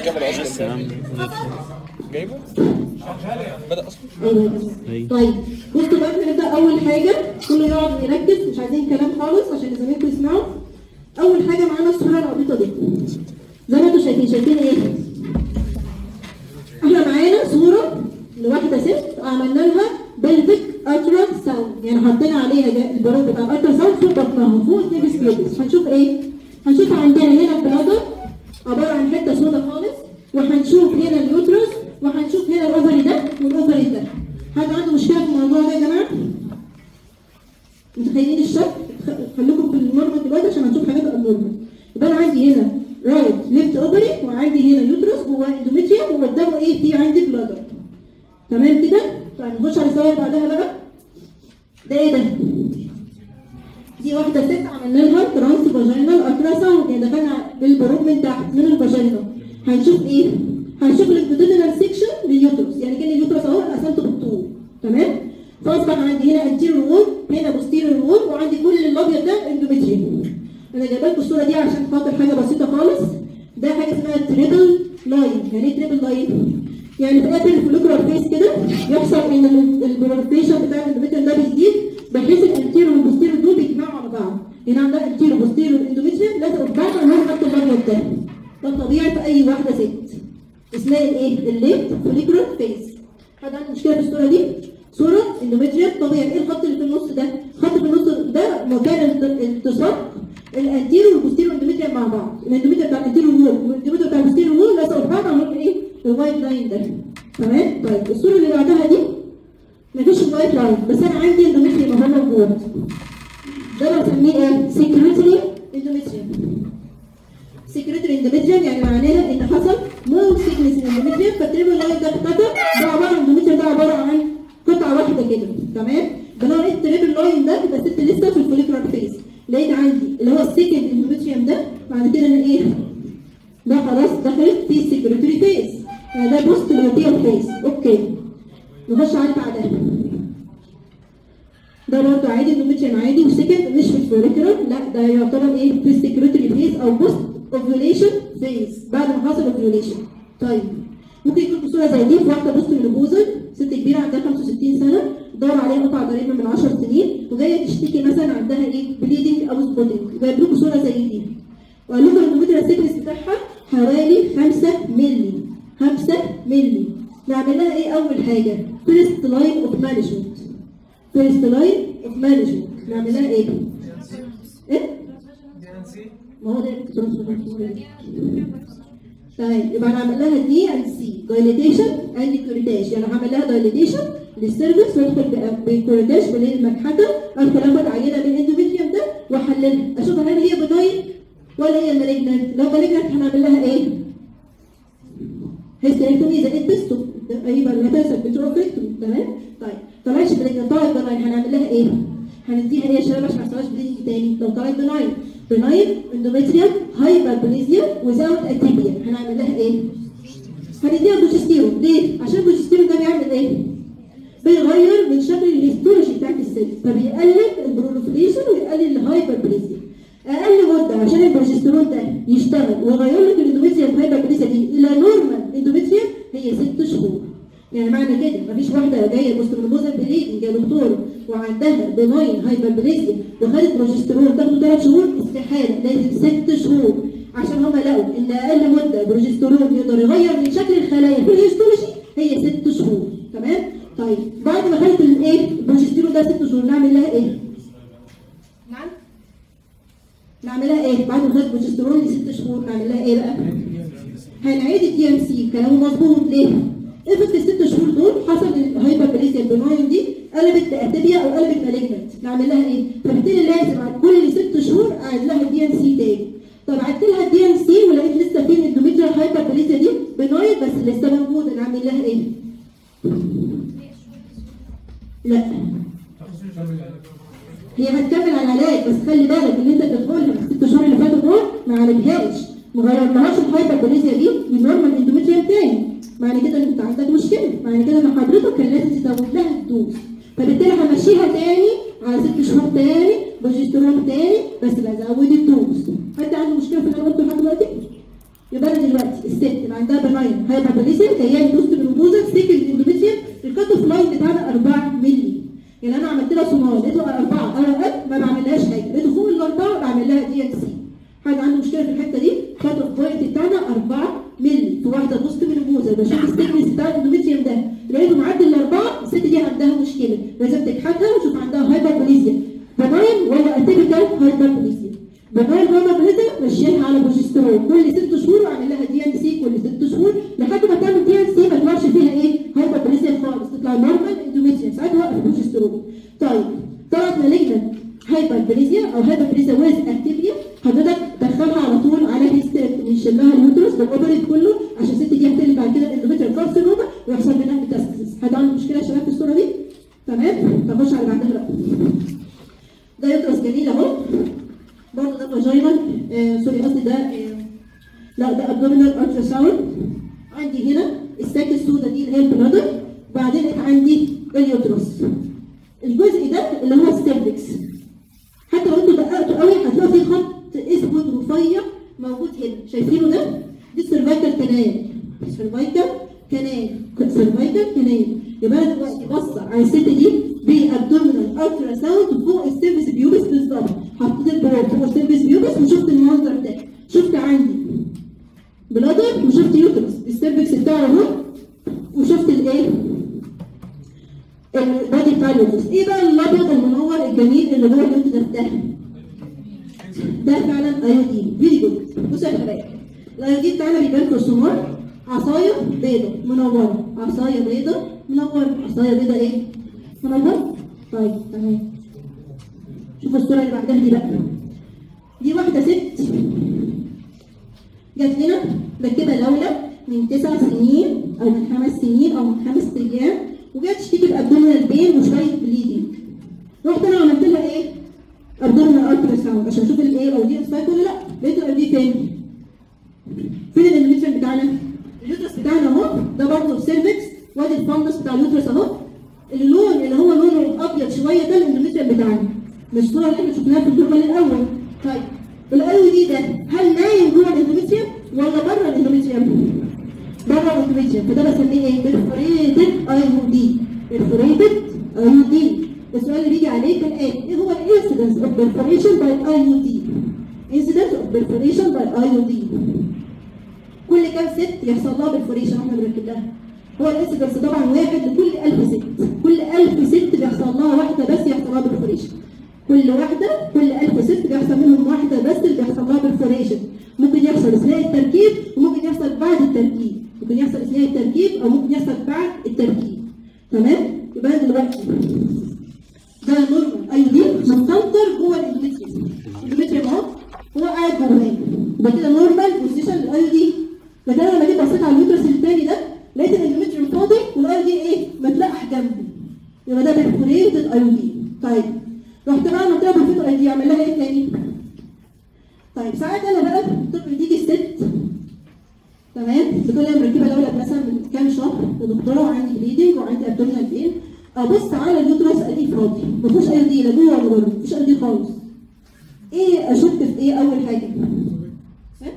كامل اصلا جايبه بدا اصلا ايوه أيوة. طيب بصوا بقى احنا نبدا اول حاجه كله يقعد يركز مش عايزين كلام خالص عشان زمايلكم يسمعوا اول حاجه معانا الصوره العبيطه دي زي ما انتم شايفين شايفين ايه؟ احنا معانا صوره لواحده ست عملنا لها بلفيك الترا ساوند يعني حطينا عليها جا- البارود بتاع الالترا ساوند فوق بطنها فوق النيفس بيوبس هنشوف ايه؟ هنشوف عندنا هنا البلادر عباره عن حته سودا خالص وهنشوف هنا اليوترس وهنشوف هنا الاوفري ده والاوفري ده حد عنده مشكله في الموضوع ده يا جماعه؟ متخيلين الشكل؟ خ- خليكم في النورمال دلوقتي عشان هنشوف حاجات النورمال يبقى انا عندي هنا رايت ليفت اوفري وعندي هنا يوترس جواه اندوميتريوم وقدامه ايه؟ في عندي بلادر تمام كده؟ طيب نخش على الصور اللي بعدها بقى ده ايه ده؟ دي واحدة ست عملنا لها ترانس فاجينال الترا ساوند يعني دخلنا بالبروب من تحت من الفاجينا هنشوف ايه؟ هنشوف الابتدينال سيكشن لليوترس يعني كان اليوترس اهو قسمته بالطول تمام؟ فاصبح عندي هنا انتيريور وول هنا بوستيريور وول وعندي كل الابيض ده اندوميتريوم انا جايبه لكم الصوره دي عشان خاطر حاجه بسيطه خالص ده حاجه اسمها تريبل لاين يعني ايه تريبل لاين؟ يعني في اخر الفوليكولار فيس كده يحصل ان البروليفريشن بتاع الاندوميتريوم ده بيزيد بحيث الانتيرو والبوستيرو دول بيجمعوا على بعض هنا عندنا انتيرو وبوستيرو الاندوميتريوم لازقوا في بعض وهو الخط الابيض ده ده طبيعي في اي واحده ست اسمها الايه؟ الليفت فوليكولار فيس حد عنده مشكله في الصوره دي؟ صوره اندوميتريوم طبيعي ايه الخط اللي في النص ده؟ الخط في النص ده مكان الت- التصاق الانتيرو والبوستيرو اندوميتريوم مع بعض الاندوميتريوم بتاع الانتيرو وول والاندوميتريوم بتاع البوستيرو وول لازقوا في بعض عاملين ايه؟ الوايت لاين ده تمام؟ طيب الصوره اللي بعدها دي مفيش وايت لاين بس انا عندي اندوميتريوم اهو موجود ده بسميه ايه؟ سكريتري اندوميتريوم سكريتري اندوميتريوم يعني معناها ان حصل مور سيكنس اندوميتريوم فالتريبل لاين ده اختفى ده عباره عن اندوميتريوم ده عباره عن قطعه واحده كده تمام؟ بنقول ايه التريبل لاين ده يبقى الست لسه في الفوليكولار فيز لقيت عندي اللي هو السكند اندوميتريوم ده بعد كده انا ايه؟ ده خلاص دخلت في السكريتري فيز يعني ده بوست لوتيال فيز اوكي نخش على اللي بعدها ده برضه عادي اندوميتريوم عادي وسكند مش في الفوليكولار لا ده يعتبر ايه في السكريتري فيز او بوست اوفيوليشن فيز بعد ما حصل اوفيوليشن طيب ممكن يكون في صوره زي دي في واحده بوست لوبوزل ست كبيره عندها 65 سنه دور عليها قطع ضريبه من 10 سنين وجايه تشتكي مثلا عندها ايه بليدنج او سبوتنج جايب لكم صوره زي دي وقال لكم الاندوميتريال سيكنس بتاعها حوالي 5 مللي 5 مللي نعمل لها ايه اول حاجه فيرست لاين اوف مانجمنت فيرست لاين اوف مانجمنت نعمل لها ايه؟ ايه؟ ما هو ده تمام يبقى هنعمل لها دي اند سي دايليتيشن اند كوريتاج يعني هعمل لها دايليتيشن للسيرفكس وادخل بكوريتاج بلين المكحته ادخل اخد عينه من الاندوميتريوم ده واحللها اشوف هل هي بناين ولا هي مالجنت لو مالجنت هنعمل لها ايه؟ هيستريكتومي زائد بيستو يبقى الهتاسك بتروفيكتومي تمام؟ طيب طلعش مالجنت طلعت بناين هنعمل لها ايه؟ هنديها ايه يا شباب عشان ما يحصلهاش بليدنج تاني لو طلعت بناين بناين اندوميتريوم هايبربليزيا وزاوت اتيبيا هنعمل لها ايه؟ هنديها بروجستيرون ليه؟ عشان البروجستيرون ده بيعمل ايه؟ بيغير من شكل الهيستولوجي بتاعت الست فبيقلل البروليفريشن ويقلل الهايبربليزيا اقل مده عشان البروجستيرون ده يشتغل ويغير لك الاندوميتريوم هايبربليزيا دي الى نورمال اندوميتريوم هي ست شهور يعني معنى كده مفيش واحده جايه بوستمنوبوزال بليدنج يا دكتور وعندها بناين هايبربليزيا وخدت بروجستيرون تاخده ثلاث شهور استحاله لازم ست شهور عشان هما لقوا ان اقل مده بروجستيرون يقدر يغير من شكل الخلايا في الهيستولوجي هي ست شهور تمام طيب بعد ما خدت الايه البروجستيرون ده ست شهور نعمل لها ايه نعم نعملها ايه بعد ما خدت بروجستيرون لست شهور نعمل لها ايه بقى هنعيد الدي ام سي كلامه مظبوط ليه افرض في الست شهور دول حصل الهايبربليزيا البناين دي قلبت لاتيبيا او قلبت مالجنت نعمل لها ايه فبالتالي لازم على كل ست شهور اعيد لها الدي ام سي تاني طب عدت لها الدي ام سي ولقيت لسه في الاندوميتريال هايبربليزيا دي بناين بس لسه موجوده نعمل لها ايه لا هي هتكمل على العلاج بس خلي بالك ان انت تدخلها في الست شهور اللي فاتوا دول ما عالجهاش ما غيرناهاش الهايبربليزيا دي لنورمال اندوميتريوم تاني معنى كده ان انت عندك مشكله معنى كده ان حضرتك كان لازم تزود لها الدوز فبالتالي همشيها تاني على ست شهور تاني بروجسترون تاني بس بزود الدوز حد عنده مشكله في اللي انا قلته لحد دلوقتي؟ يبقى انا دلوقتي الست اللي عندها بناين هايبربليسيا جايه لي بوست بالموزه سيكل اندوميتريوم الكات اوف لاين بتاعنا 4 مللي يعني انا عملت لها سونار لقيته 4 او اقل ما بعملهاش حاجه لقيته فوق الاربعه بعمل لها دي ان سي حد عنده مشكله في الحته دي كات اوف بوينت بتاعنا 4 مللي في واحده بوست بالموزه بشوف الستيكنس بتاع الاندوميتريوم ده لقيته معدي الاربعه الست دي عندها مشكله لازم تكحتها وشوف عندها هايبربليسيا بناين ولا اتيبيكال هايبربليسيا بناين هايبربليسيا مشيها على بروجسترون كل ست شهور اعمل لها دي ان سي كل ست شهور لحد ما تعمل دي ان سي ما تطلعش فيها ايه هايبربليسيا خالص تطلع نورمال اندوميتريوم ساعتها وقف البروجسترون طيب طلعت مالجنت هايبربليسيا او هايبربليسيا ويز اكتيفيا حضرتك دخلها على طول على هيستريك نشيل لها اليوترس بالاوبريت كله عشان الست دي هتقلب بعد كده الاندوميتريال كارسينوما ويحصل منها ميتاستاسيس حد عنده مشكله يا شباب في الصوره دي؟ تمام؟ نخش على اللي بعدها بقى ده يوترس جميل اهو برضه ده فاجينال آه سوري قصدي ده آه لا ده ابدومينال الترا ساوند عندي هنا الساك السوداء دي اللي هي البلادر وبعدين عندي اليوترس الجزء ده اللي هو السيرفكس حتى لو انتوا دققتوا قوي هتلاقوا في خط اسود رفيع موجود هنا شايفينه ده؟ دي السيرفايكال كنال السيرفايكال كنال سيرفايكال كنال يبقى انا دلوقتي بص على الست دي بابدومينال الترا ساوند فوق السيرفيس بيوبس بالظبط حطيت البروب فوق السيرفيس بيوبس وشفت المنظر ده شفت عندي بلادر وشفت يوترس السيرفكس بتاعه اهو وشفت الايه؟ البادي بتاع اليوترس ايه بقى الابيض المنور الجميل اللي جوه اليوترس ده؟ ده فعلا ايودين فيري جود بصوا يا حبايبي الايودين بتاعنا بيبان في السونار عصايه بيضه منوره عصايه بيضه منوره عصايه بيضه ايه؟ منوره طيب تمام شوفوا الصوره اللي بعدها دي بقى دي واحده ست جات لنا مركبه لولا من تسع سنين او من خمس سنين او من خمس ايام وجات تشتكي بابدومينال بين وشويه بليدنج رحت انا عملت لها ايه؟ ابدومينال الترا ساوند عشان اشوف الايه لو دي اسبايك ولا لا لقيت الاي دي فين؟ فين الانفليشن بتاعنا؟ اليوترس بتاعنا اهو ده برضه السيرفكس وادي الفندس بتاع اليوترس اهو اللون اللي هو لونه ابيض شويه ده الاندوميتريال بتاعنا مش الصوره اللي احنا شفناها في الدرجه الاول طيب الاي دي ده هل نايم جوه الاندوميتريوم ولا بره الاندوميتريوم؟ بره الاندوميتريوم فده بسميه ايه؟ برفوريتد اي يو دي برفوريتد اي يو دي السؤال اللي بيجي عليه كالاتي ايه هو الانسيدنس اوف برفوريشن باي اي يو دي؟ انسيدنس اوف برفوريشن باي اي يو دي كل كام ست يحصل لها برفوريشن احنا بنركب لها هو الانسيدنس طبعا واحد لكل 1000 ست كل 1000 ست بيحصل لها واحده بس يحصل لها برفوريشن كل واحده كل 1000 ست بيحصل منهم واحده بس اللي بيحصل لها برفوريشن ممكن يحصل اثناء التركيب وممكن يحصل بعد التركيب ممكن يحصل اثناء التركيب او ممكن يحصل بعد التركيب تمام يبقى أنا دلوقتي ده نورمال ايوه دي مستنطر جوه الاندوميتريوم الاندوميتريوم اهو هو قاعد جواه يبقى كده نورمال بوزيشن للاي دي لكن انا لما جيت بصيت على اليوترس الثاني ده لقيت الاندوميتريوم فاضي والاي دي ايه متلقح جنبه يبقى ده برفوريتد اي دي طيب رحت بقى عملت لها برفوريتد اي دي اعمل لها ايه تاني؟ طيب ساعات انا بقى الطفل تيجي الست تمام بتقول لي انا مركبه الاولاد مثلا من كام شهر ودكتوره وعندي بليدنج وعندي ابدومينال بين ابص على اليوترس الاقيه فاضي ما فيهوش اي دي لا جوه ولا بره مفيش اي دي خالص ايه اشك في ايه اول حاجه؟ ها؟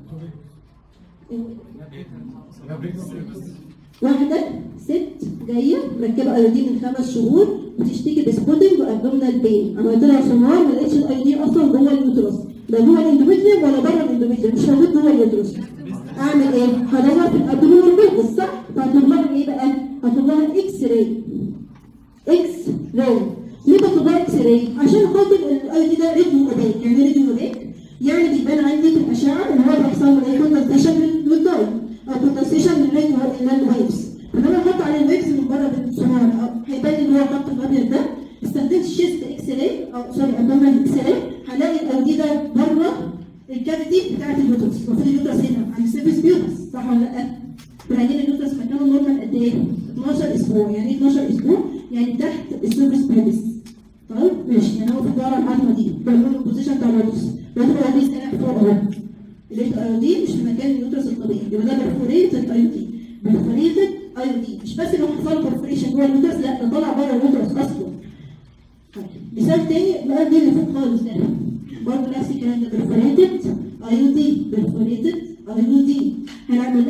واحده ست جايه مركبه اي دي من خمس شهور بتشتكي بسبوتنج وابدومينال بين عملت لها سونار ما لقيتش الاي دي اصلا جوه اليوترس لا جوه الاندوميتريوم ولا بره الاندوميتريوم مش موجود جوه اليوترس اعمل ايه؟ هدور في الابدومينال بين صح؟ فهطلب لها ايه بقى؟ هطلب لها اكس راي اكس راي ليه بطلب لها اكس راي؟ عشان خاطر الاي دي ده ريديو اوديك يعني ايه ريديو اوديك؟ يعني بيبان عندي في الاشعه ان هو بيحصل له ايه كونتنسيشن للداي او كونتنسيشن للريديو الويفز فلما احط عليه الويفز من بره بالسونار أو هيبان ان هو الخط الابيض ده استخدمت شيست اكس راي او سوري ابدومينال اكس راي هلاقي الاي دي ده بره الكافيتي بتاعت اليوترس المفروض اليوترس هنا عند السيرفيس بيوترس صح ولا لا؟ بعدين اليوترس مكانه نورمال قد ايه؟ 12 اسبوع يعني ايه 12 اسبوع؟ يعني تحت السيرفيس بيوترس طيب ماشي يعني هو في الدوره العظمى دي بقول البوزيشن بتاع اليوترس لازم الاي دي هنا فوق اهو الاي دي مش في مكان اليوترس الطبيعي يبقى ده برفوريتد اي دي برفوريتد اي دي مش بس انه حصل برفوريشن جوه اليوترس لا ده طلع بره اليوترس اصلا طيب مثال تاني بقى دي اللي فوق خالص ده برضه نفس الكلام ده برفوريتد اي دي برفوريتد اي دي هنعمل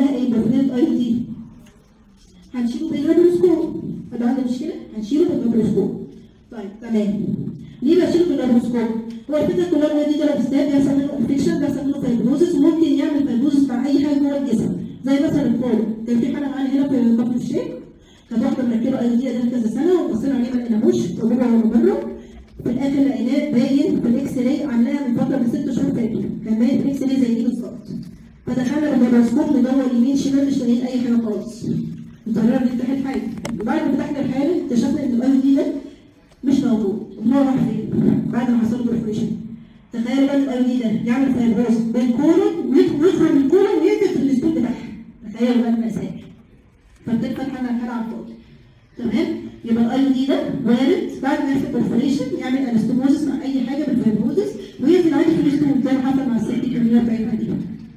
هنشيله باللابروسكوب يبقى عنده مشكله هنشيله باللابروسكوب طيب تمام ليه بشيله باللابروسكوب؟ هو الفكره كلها ان دي لابستات بيحصل منه انفكشن بيحصل منه فايبروزس وممكن يعمل فايبروزس مع اي حاجه جوه الجسم زي مثلا الكولون كان في حاله معانا هنا في كفر الشيخ كانت واحده مركبه اي دي ده كذا سنه وبصينا عليه ما لقيناهوش وجوه ولا بره في الاخر لقيناه باين في الاكس راي عاملاها من فتره من ست شهور فاتوا كان باين في الاكس راي زي دي بالظبط فدخلنا بالميكروسكوب ندور يمين شمال مش لاقيين اي حاجه خالص قررنا نفتح الحاله وبعد ما فتحنا الحاله اكتشفنا ان الاي دي ده مش موجود وهو راح فين بعد ما حصل له برفوريشن تخيل بقى الاي دي ده يعمل فايبروز بين كولون ويدخل من الكولون ويقفل في الاسبوع بتاعها تخيل بقى المأساة فبتبقى فتحنا الحاله على الفاضي تمام يبقى الاي دي ده وارد بعد ما يحصل برفوريشن يعمل انستوموزس مع اي حاجه بالفايبروزس ويقفل عادي في الاسبوع زي ما حصل مع الست الكبيره بتاعتنا دي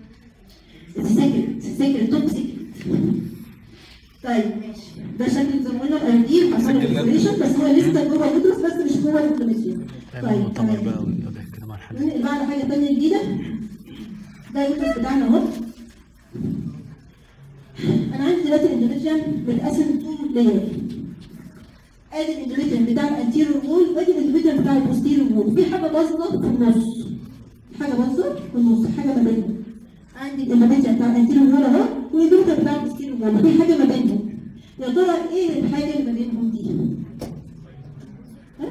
سكرت سكرت توب سكرت طيب ماشي ده شكل زي ما قلنا الايدين حصل له برفوريشن بس هو لسه جوه اليوترس بس مش جوه الانفلاميشن اعمل مؤتمر تمام. بقى ويقعد يحكي مع الحلقة ننقل بقى على حاجه ثانيه جديده ده اليوترس بتاعنا اهو انا عندي دلوقتي الاندوميتريوم متقسم تو لاير ادي الاندوميتريوم بتاع الانتيريور وول وادي الاندوميتريوم بتاع البوستيريور وول في حاجه باظه في النص حاجه باظه في النص حاجه ما بينهم عندي الاندوميتريوم بتاع الانتيريور وول اهو والاندوميتريوم بتاع البوستيريور وول في حاجه ما بينهم يا ترى ايه الحاجه اللي ما بينهم دي؟ ها؟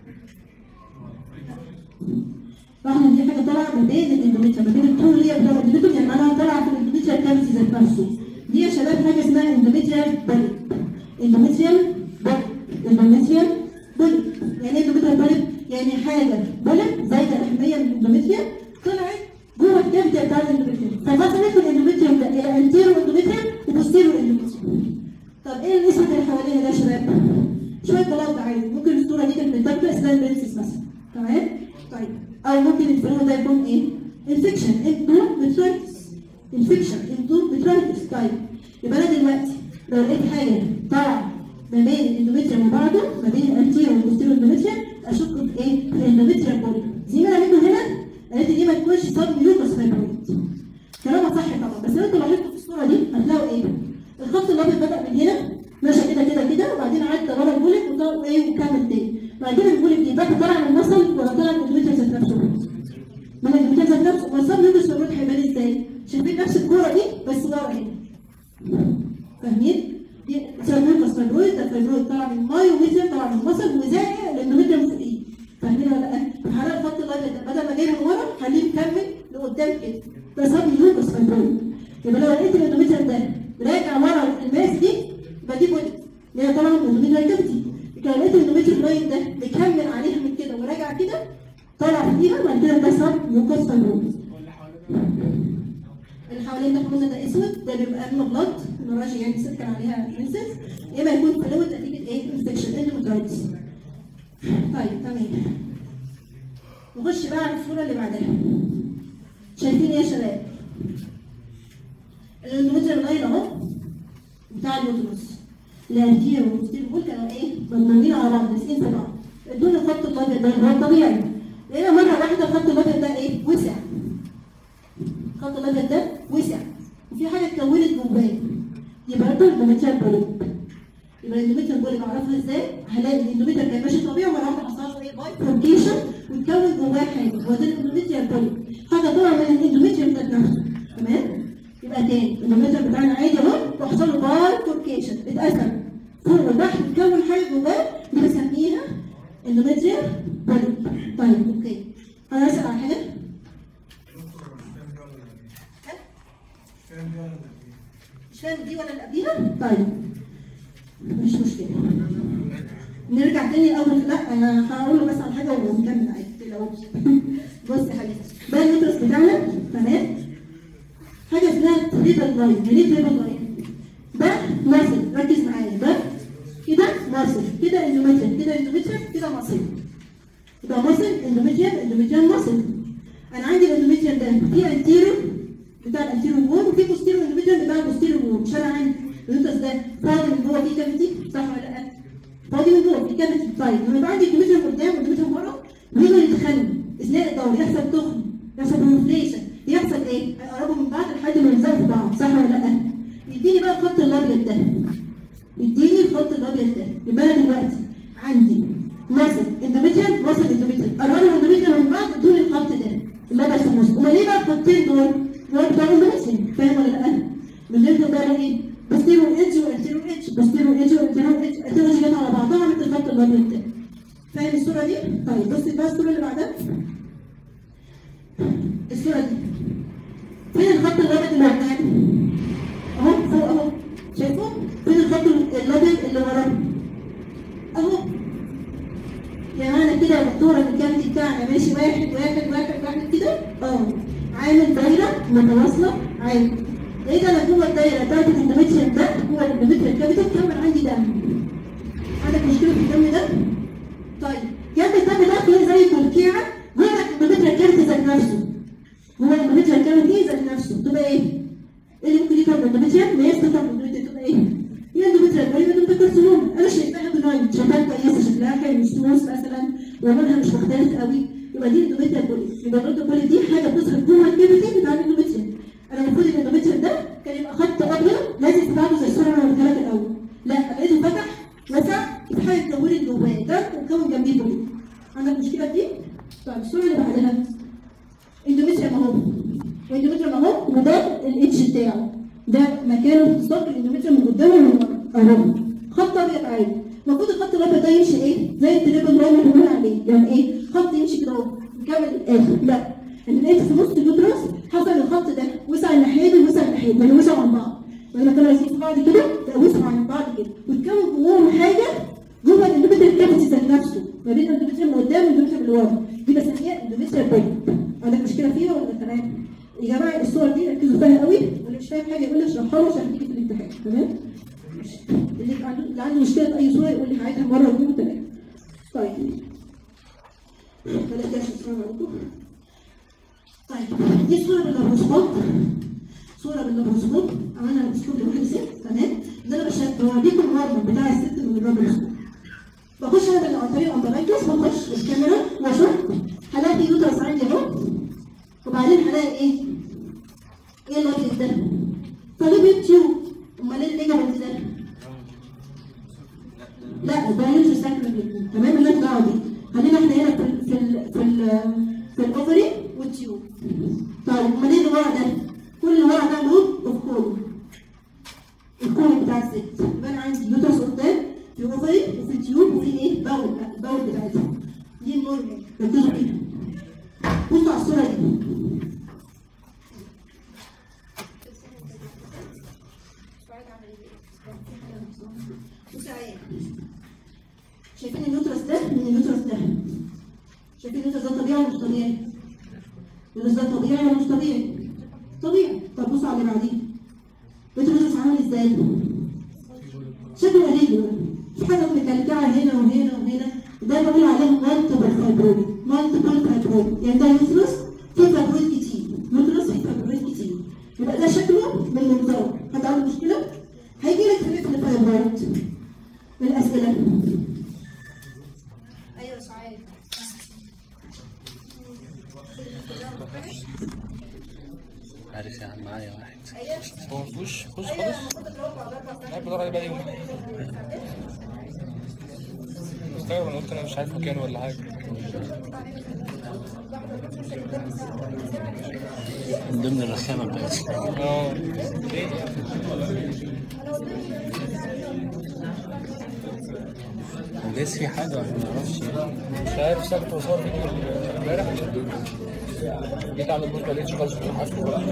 رغم ان دي حاجه طالعه ما بين الاندوميتريوم ما بين الطول اللي هي بتاع الاندوميتريوم يعني معناها طالعه في الاندوميتريوم كافيتي ذات نفسه دي يا شباب حاجه اسمها اندوميتريوم بوليب اندوميتريوم بوليب اندوميتريوم بوليب يعني ايه اندوميتريوم بوليب؟ يعني حاجه بوليب زايده الاهميه من الاندوميتريوم طلعت جوه الكافيتي بتاع الاندوميتريوم ففصلت الاندوميتريوم ده الى انتيرو اندوميتريوم وبوستيرو اندوميتريوم طب ايه الاسود اللي حوالينا ده يا شباب؟ شويه بلاط عادي ممكن الصوره دي كانت متاكله اسمها البنسس مثلا تمام؟ طيب او ممكن الفيلم ده يكون ايه؟ انفكشن اندوميترايتس انفكشن اندوميترايتس طيب يبقى انا دلوقتي لو لقيت حاجه طالعه ما بين الاندوميتريوم وبعضه ما بين الانتيرو والبوستيرو اندوميتريوم اشك في ايه؟ في الاندوميتريوم بولي زي ما انا عملته هنا قالت لي دي ما تكونش صاب ميوكس فايبرويد كلامها صح طبعا بس لو انتوا لاحظتوا في الصوره دي هتلاقوا ايه؟ الخط الابيض بدا من هنا ماشي كده كده كده وبعدين عدى ورا البوليك وطلع ايه وكمل تاني بعد كده البوليك دي بقى طالع من المصل ولا طالع من الكمبيوتر ذات نفسه؟ من الكمبيوتر ذات نفسه والصاب يونس فايبرويد هيبان ازاي؟ شايفين نفس الكوره دي بس ورا هنا فاهمين؟ دي سيرمون فايبرويد ده فايبرويد طالع من الماي وميثيل طالع من المصل وزائق الاندوميتريوم فوقيه فاهمين ولا لا؟ فحرق الخط الابيض ده بدل ما جاي من ورا خليه مكمل لقدام كده ده سب يوكس فايبرويد يبقى لو لقيت الاندوميتريوم ده راجع ورا الماس دي يبقى دي بوليت اللي هي طبعا الاندوميتريوم كافيتي لو لقيت الاندوميتريوم لاين ده مكمل عليها من كده وراجع كده طالع فيها بعد كده ده سب يوكس فايبرويد اللي حوالين ده قلنا ده اسود ده بيبقى اما بلاد الراجل يعني سكر عليها انسس يا اما يكون فلويد نتيجه ايه انفكشن اندوميترايتس طيب تمام نخش بقى على الصوره اللي بعدها شايفين ايه يا شباب الاندوميتريوم لاين اهو بتاع اليوترس الانتيرو والبوستيرو دول كانوا ايه مضمومين على بعض ماسكين في بعض ادونا الخط الابيض ده اللي هو الطبيعي لقينا مره واحده الخط الابيض ده ايه وسع الخط الابيض ده وسع وفي حاجه اتكونت جواه يبقى ده الاندوميتريوم بوليب يبقى الاندوميتريوم بوليب اعرفها ازاي؟ هلاقي الاندوميتريوم كان ماشي طبيعي ومره واحده حصل له ايه بايفوركيشن واتكون جواه حاجه هو ده الاندوميتريوم بوليب حاجه طالعه من الاندوميتريوم ذات نفسه تمام؟ يبقى تاني الاندوميتريوم بتاعنا عادي اهو وحصل له بايفوركيشن اتقسم فوق وتحت اتكون حاجه جواه بنسميها اندوميتريوم بوليب طيب اوكي انا اسال على حاجه؟ مش فاهم دي ولا اللي قبليها؟ طيب مش مشكلة نرجع تاني أول لا أنا هقول له بس على حاجة ونكمل عادي متقلقوش بص يا حبيبي ده النيوترس بتاعنا تمام حاجة اسمها تريبل لاين يعني ايه تريبل لاين؟ ده ماسل ركز معايا ده كده ماسل كده اندوميتريم كده اندوميتريم كده ماسل يبقى ماسل اندوميتريم اندوميتريم ماسل أنا عندي الاندوميتريم ده في انتيرو بتاع الانتيرو وول وفي بوستيرو اندوميتريم بتاع البوستيرو وول مش انا عندي اليوترس ده فاضي من جوه فيه كافيتي صح ولا لا؟ فاضي من جوه فيه كافيتي طيب لما يبقى عندي اندوميتريم قدام واندوميتريم ورا بيقدر يتخنوا اثناء الدورة يحصل تخن يحصل انفليشن يحصل ايه؟ هيقربوا من بعض لحد ما يلزقوا في بعض صح ولا لا؟ يديني بقى الخط الابيض ده يديني الخط الابيض ده يبقى انا دلوقتي عندي مثلا اندوميتريال مثلا اندوميتريال قرروا اندوميتريال من بعض ادوني الخط ده اللي انا برسمه امال ليه بقى الخطين دول؟ دول بتوع اندوميتريال فاهم ولا لا؟ من غير ده ايه؟ بستيرو اتش وانتيرو اتش بستيرو اتش وانتيرو اتش انتيرو اتش جت على بعضها عملت الخط الابيض ده فاهم الصوره دي؟ طيب بص بقى الصوره اللي بعدها الصوره دي فين الخط الابيض اللي قدام؟ اهو فوق اهو شايفه؟ فين الخط الابيض اللي وراه؟ اهو يعني انا كده يا دكتوره الكارت بتاعنا ماشي واحد واحد واحد واحد كده اه عامل دايره متواصله عادي لقيت انا جوه الدايره بتاعت الاندوميتريال ده هو الاندوميتريال كابيتال كمل عندي دم عندك مشكله في الدم ده؟ طيب جنب الدم ده فيه زي تركيعه جوه الاندوميتريال كابيتال ذات نفسه هو الاندوميتريال كابيتال ذات نفسه تبقى ايه؟ ايه اللي ممكن يكون الاندوميتريال؟ ما هي استخدام الاندوميتريال تبقى ايه؟ هي اندوميتريال مريضه انت كارسينوم انا شايفاها بناين شايفاها كويسه شكلها حلو مش سموث مثلا ولونها مش مختلف قوي يبقى دي اندوميتريال بوليس يبقى الاندوميتريال دي حاجه بتظهر جوه الكافيتي بتاع الاندوميتريال انا المفروض الاندوميتريال ده كان يبقى خط ابيض لازم تبعته زي الصوره اللي انا قلتها لك الاول لا لقيته فتح وسع في حاجه اتكونت جواه ده وكون جنبيه بوليس عندك مشكله دي؟ طيب الصوره اللي بعدها اندوميتريال اهو واندوميتريال اهو وده الاتش بتاعه ده مكانه التصاق الاندوميتريال من قدام ومن ورا اهو خط ابيض عادي المفروض الخط الابيض ده يمشي ايه؟ زي التريبل لاين اللي بنقول عليه يعني ايه؟ خط يمشي كده اهو يكمل الاخر لا اللي لقيت في نص اليوترس حصل الخط ده وسع الناحيه دي وسع الناحيه دي يعني وسعوا عن بعض لما كانوا لازقين في بعض كده لا وسعوا عن بعض كده وتكون جواهم حاجه جوه الاندوميتريال كافيتي ذات نفسه ما بين الاندوميتريال اللي قدام والاندوميتريال اللي ورا دي بسميها اندوميتريال بوينت عندك مشكله فيها ولا تمام؟ يا جماعه الصور دي ركزوا فيها قوي واللي مش فاهم حاجه يقول لي اشرحها له عشان تيجي في الامتحان تمام؟ اللي عنده اللي عنده مشكله في اي صوره يقول لي هعيدها مره واثنين وثلاثه. طيب. بلاش ده عشان تسمعوا معاكم. طيب دي صوره باللابروسكوب صوره باللابروسكوب عملنا لابروسكوب لواحد ست تمام ده انا بشهد بوريكم المرض بتاع الست من اللابروسكوب. بخش انا بال- عن طريق امبرايتس بخش بالكاميرا واشوف هلاقي يوترس عندي اهو وبعدين هلاقي ايه؟ ايه الابيض ده؟ طالب تيوب امال ايه الليجمنت ده؟ لا ده يوتر ساكرال تمام مالناش دعوه بيه خلينا احنا هنا في ال في ال في ال في الاوفري والتيوب طيب امال ايه اللي ورا ده؟ كل اللي ورا ده لوب اوف كول الكول بتاع الست يبقى انا عندي يوترس قدام في اوفري وفي تيوب وفي ايه؟ باول باول بتاعتها دي النورمال ركزوا فيها بصوا على الصوره دي بصوا عليا شايفين اليوترس ده من اليوترس ده شايفين اليوترس ده طبيعي ولا مش طبيعي؟ اليوترس ده طبيعي ولا مش طبيعي؟ طبيعي طب بصوا على اللي بعديه اليوترس عامل ازاي؟ شكله غريب في حاجه مكلكعه هنا وهنا وهنا ده بقول عليه مالتيبل فايبرويد مالتيبل فايبرويد يعني ده يوترس فيه فايبرويد كتير يوترس فيه فايبرويد كتير يبقى ده شكله من منظره حد عنده مشكله؟ هيجي لك في مثل الفايبرويد من الاسئله ايوه سعاد عارف يا عم معايا واحد هو ما فيهوش فيهوش ايوه خالص المفروض تجاوب على اربع انا بدور عليه بقى يوم مستغرب انا قلت انا مش عارف مكانه ولا حاجه من ضمن الرخامة بتاعتي اه ليه؟ ولسه في حاجة ولا ما اعرفش مش عارف ساعة كنت بصور فيديو امبارح جيت اعمل نوت ما لقيتش خالص في حاسبه بقى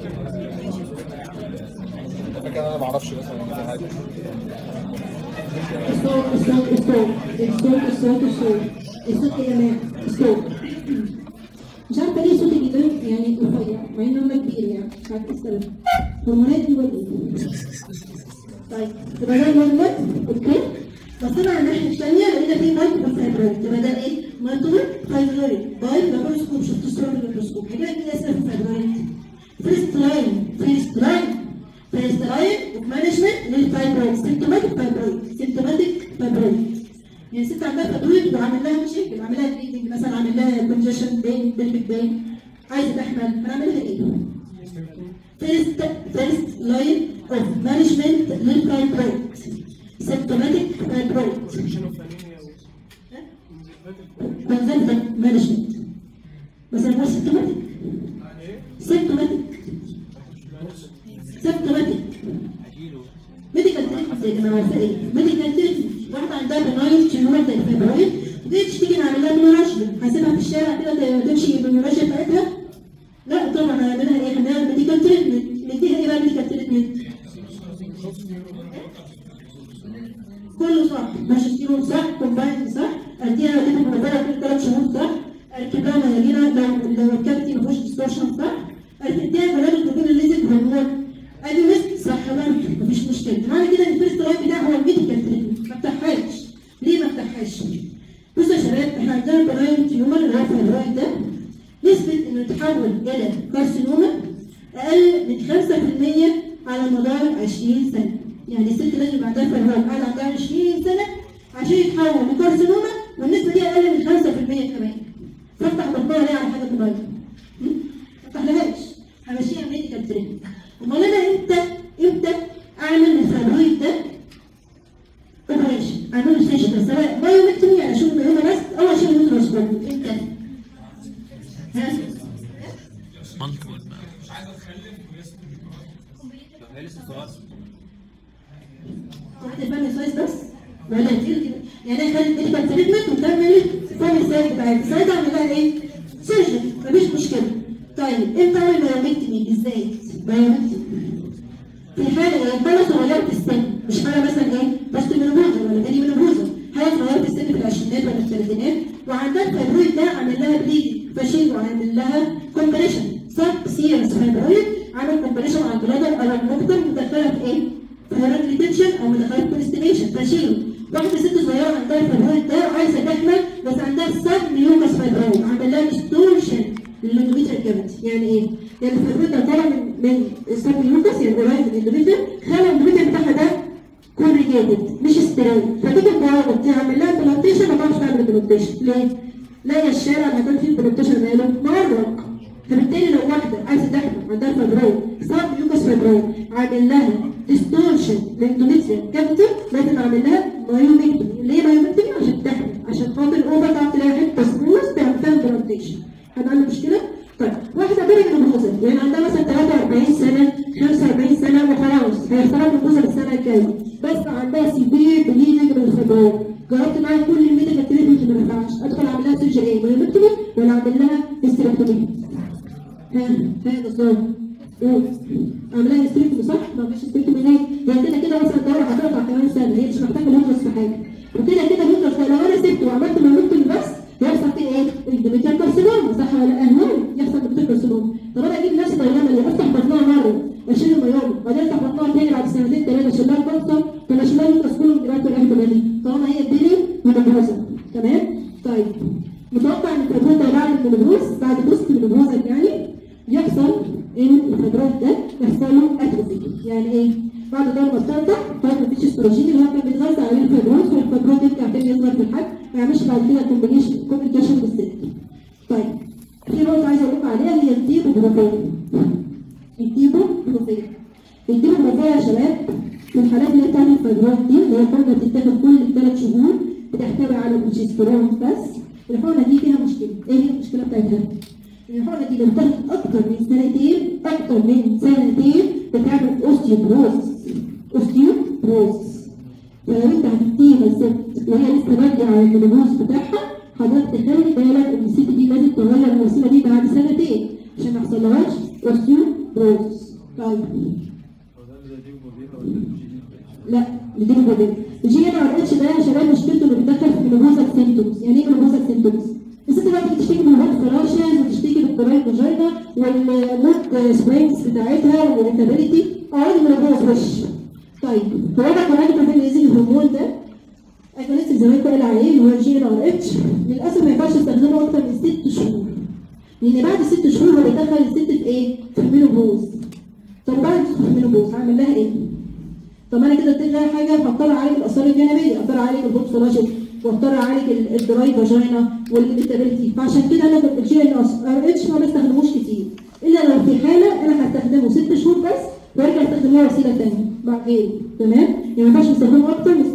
فاكر انا ما اعرفش مثلا ولا حاجه الصوت الصوت الصوت الصوت الصوت الصوت الصوت يا جماعه الصوت مش عارفه ليه صوتي بيبان يعني رفيع مع ان انا كبير يعني مش عارفه ايه السبب هرمونات دي ولا ايه؟ طيب يبقى ده الهرمونات اوكي بصينا على الناحيه الثانيه لقينا في مايكرو فايبرويد يبقى ده ايه؟ مايكرو فايبرويد باي لابروسكوب شفت الصوره من اللابروسكوب هيجي لك كده اسئله في الفايبرويد فيرست لاين فيرست لاين فيرست لاين اوف مانجمنت للفايبرويد سيمتوماتيك فايبرويد سيمتوماتيك فايبرويد يعني الست عندها فايبرويد وعامل لها مشاكل عامل لها بليدنج مثلا عامل لها كونجيشن بين بلفيك بين عايزه تحمل هنعمل لها ايه؟ فيرست فيرست لاين اوف مانجمنت للفايبرويد سيمتوماتيك فايبرويد بريفنشن اوف انيميا كونزرفتيف مانجمنت مثلا هو سيمتوماتيك سيمتوماتيك سيمتوماتيك ميديكال تريتمنت يا جماعه في ايه؟ ميديكال تريتمنت واحده عندها بناين تيومر زي الفيبرويد دي تشتكي نعمل لها بنوراشيا هسيبها في الشارع كده تمشي بالنوراشيا بتاعتها؟ لا طبعا هنعملها ايه؟ هنعمل ميديكال تريتمنت نديها ايه بقى ميديكال تريتمنت؟ كله صح ماجستيرون صح كومباين صح اديها اديها مبادره كل ثلاث شهور صح اركب لها ميالينا لو لو الكابتي ما فيهوش ديستورشن صح اديها بلاش الدكتور اللي نزل هرمون ادي ريسك صح برضه مفيش مشكله معنى كده ان الفيرست لاين بتاعه هو الميديكال تريتمنت ما بتاعهاش ليه ما بتاعهاش؟ بصوا يا شباب احنا عندنا براين تيومر اللي هو الفيبرويد ده نسبة انه يتحول الى كارسينوما اقل من 5% على مدار 20 سنة يعني الست لازم يبقى عندها فيبرويد قاعدة عندها 20 سنة عشان يتحول لكارسينوما والنسبة دي اقل من 5% كمان فافتح بطنها ليه على حاجة فيبرويد؟ ما افتحلهاش همشيها ميديكال تريتمنت امال انا امتى امتى اعمل الفيبرويد ده اوبريشن اعمله سيشن سواء بايومتري يعني اشوف الميومه بس او اشيل اليوترس برضه امتى؟ ها؟ مالتيبل بقى واحدة فاميلي سايز بس ولا كتير كده يعني انا خلي ميديكال تريتمنت وكمل فاميلي سايز بتاعتي ساعتها اعمل لها ايه؟ سيرجن مفيش مشكلة طيب امتى اعمل بايومتري ازاي؟ بايومتري في حالة ايه؟ حالة صغيرة في السن مش حالة مثلا ايه؟ بس منوبوزا ولا تاني منوبوزا حالة صغيرة في السن في العشرينات ولا الثلاثينات وعندها الفيبرويد ده عامل لها بليدنج فشيل وعامل لها كومبريشن سب سيرس فيبرويد عامل كومبريشن على البلادر او المكتر مدخلها في ايه؟ في هيرات ريتنشن او مدخلها في كونستيبيشن فشيله واحدة ست صغيرة عندها الفيبرويد ده عايزة تحمل بس عندها سب ميوكس فيبرويد عامل لها ديستورشن للاندوميتريال كافيتي يعني ايه؟ يعني الفيبرويد ده طالع من من السب ميوكس يعني قريب من الاندوميتريال خلى الاندوميتريال بتاعها ده كوريجيتد مش ستريل فتيجي تجاوب تعمل لها بلانتيشن ما تعرفش تعمل بلانتيشن ليه؟ لا يا الشارع اللي كان فيه بلانتيشن ماله مغرق فبالتالي لو واحده عايزه تحمل عندها فيبرويد صار ميوكس فيبرويد عامل لها ديستورشن للاندوميتريال كافيتي لازم اعمل لها مايومكتومي ليه مايومكتومي؟ عشان تحمل عشان خاطر الاوفر تعرف تلاقي حته سموث تعمل فيها بلانتيشن حد عنده مشكله؟ طيب واحده بيري منبوذه يعني عندها مثلا 43 سنه 45 سنه وخلاص هيحصلها منبوذه السنه الجايه بس عندها سيفير بليدنج من الفيبرويد جربت معاها كل الميديكال تريتمنت ما نفعش ادخل اعمل لها سيرجري ايه مايومكتومي ولا اعمل لها هيستريكتومي؟ ها ها دكتور قول اعمل لها هيستريكتومي صح؟ ما فيش هيستريكتومي ليه؟ هي كده كده مثلا الدوره هتقطع كمان سنه هي مش محتاجه الهيدرس في حاجه وكده كده الهيدرس لو انا سبته وعملت مايومكتومي بس يحصل فيه ايه؟ الدوميتال كارسينوما صح ولا لا؟ اهون يحصل دوميتال كارسينوما طب انا اجيب نفس الداينامه اللي افتح بطنها مره اشيل الميوم وبعدين افتح بطنها تاني بعد سنتين ثلاثه اشيل لها الكانسر طب اشيل لها اليوترس كله من جراحه الاهتمامي طالما هي بيري منبوذه تمام؟ طيب متوقع ان الفيبرويد ده بعد المنبوذ بعد بوست المنبوذ يعني يحصل ان الفيبرويد ده يحصل له اتروفي يعني ايه؟ بعد ضربه بتفتح طيب مفيش استروجين اللي هو كان بيتغذى عليه الفيبرويد فالفيبرويد يرجع تاني يظهر في الحجم ما يعملش بعد كده كومبليكيشن كومبليكيشن بالست طيب في نقطه عايزه اقول لكم عليها هي الديبوبروفين الديبوبروفين الديبوبروفين يا شباب في الحالات اللي بتعمل فيبرويد دي اللي هي حقنه بتتاخد كل ثلاث شهور بتحتوي على بروجسترون بس الحقنه دي فيها مشكله ايه هي المشكله بتاعتها؟ الحقنه دي لو بتاخد اكتر من سنتين اكتر من سنتين بتعمل اوستيوبروز اوستيوبروز فلو انت هتديها الست وهي لسه بادئه على المنبوذ بتاعها حضرتك تخلي بالك ان الست دي لازم تغير الوسيله دي بعد سنتين عشان ما يحصلهاش اوستيوبروز طيب لا دي مبادئ الجي ان ار اتش ده يا شباب مشكلته انه بيدخل في منوبوزال سيمتومز يعني ايه منوبوزال سيمتومز؟ الست بقى بتشتكي من هوت فراشز وتشتكي بالكورايل فاجينا والمود سبرينجز بتاعتها والريتابيلتي اقعدي منوبوز وش طيب هو ده كمان كمان نزل الهرمون ده اجونست زمان قال عليه اللي هو الجي ان ار اتش للاسف ما ينفعش استخدمه اكتر من ست شهور لان بعد ست شهور هو بيدخل الست في ايه؟ في المينوبوز طب بعد المينوبوز هعمل لها ايه؟ طب انا كده اديت لها حاجه فاضطر اعالج الاثار الجانبيه اضطر اعالج الهوت فلاشت واضطر اعالج ال- الدراي فاجينا والانتابيلتي فعشان كده انا في الجي ان ار اتش ما بستخدموش كتير الا لو في حاله انا هستخدمه ست شهور بس وارجع استخدم له وسيله ثانيه مع غيره تمام؟ يعني ما ينفعش نستخدمه اكتر من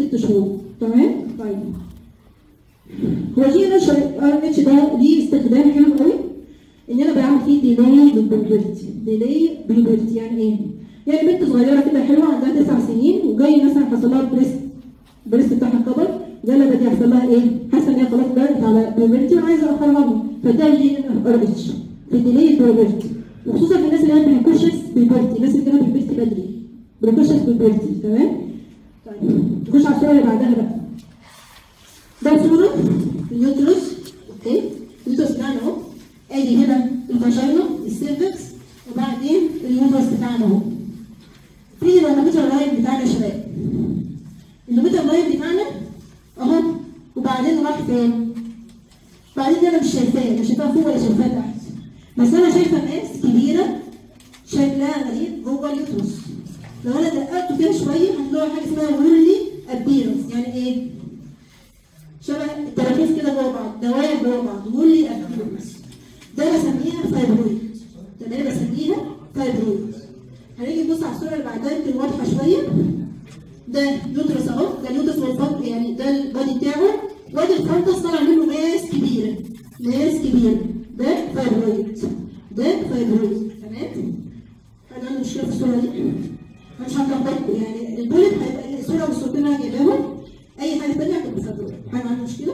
ست شهور تمام طيب هو جي ان ار اتش ده ليه استخدام حلو قوي ان انا بعمل فيه ديلاي بالبيوبرتي ديلاي بالبيوبرتي يعني ايه؟ يعني بنت صغيره كده حلوه عندها تسع سنين وجاي مثلا حصل لها بريست بريست بتاعها كبر جالها بدي يحصل لها ايه؟ حاسه ان هي خلاص بدات على بيوبرتي وانا عايزه اخرجها فده جي ان ار اتش في ديلاي بالبيوبرتي وخصوصا في الناس اللي هي بريكوشس بالبيوبرتي الناس اللي كانت بالبيوبرتي بدري بريكوشس بالبيوبرتي تمام؟ طيب نخش على الصوره اللي بعدها بقى ده صورة اليوترس اوكي اليوترس بتاعنا اهو ادي هنا الفاجينا السيرفكس وبعدين اليوترس بتاعنا اهو فين النوميتر لاين بتاعنا يا شباب النوميتر لاين بتاعنا اهو وبعدين راح فين بعدين انا مش شايفاه مش شايفاه فوق ولا شايفاه تحت بس انا شايفه ماس كبيره شكلها غريب جوه اليوترس لو انا دققت فيها شويه هتلاقي حاجه اسمها ويرلي ابيرنس يعني ايه شبه التراكيز كده جوه بعض دوائر جوه بعض وولي ابيرنس ده بسميها فايبرويد ده اللي انا بسميها فايبرويد هنيجي نبص على الصوره اللي بعدها يمكن واضحه شويه ده يوترس اهو ده اليوترس والفرد يعني ده البادي بتاعه وادي الفرنتس طالع منه ماس كبيره ماس كبيره ده فايبرويد ده فايبرويد تمام حد عنده مشكله في الصوره دي مش هتلخبطكم يعني البولت هيبقى الصوره والصورتين اللي انا جايباهم اي حاجه ثانيه هتبقى فايبرويد حد عنده مشكله؟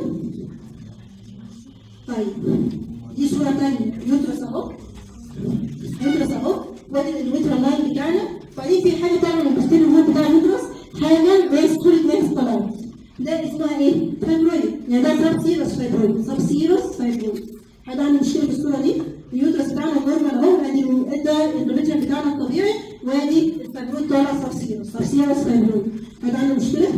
طيب دي صوره ثانيه يوترس اهو يوترس اهو وادي الانوميترال لاين بتاعنا وبعدين في حاجه طالعه من البستين الهول بتاع اليوترس حاجه زي صوره ناس طلعت ده اسمها ايه؟ فايبرويد يعني ده سب سيروس فايبرويد سب سيروس فايبرويد حد عنده مشكله في الصوره دي؟ اليوترس بتاعنا نورمال اهو ادي ده الاندوميتريال بتاعنا الطبيعي وادي الفايبرويد طالع سب سيروس سب سيروس فايبرويد حد عنده مشكله؟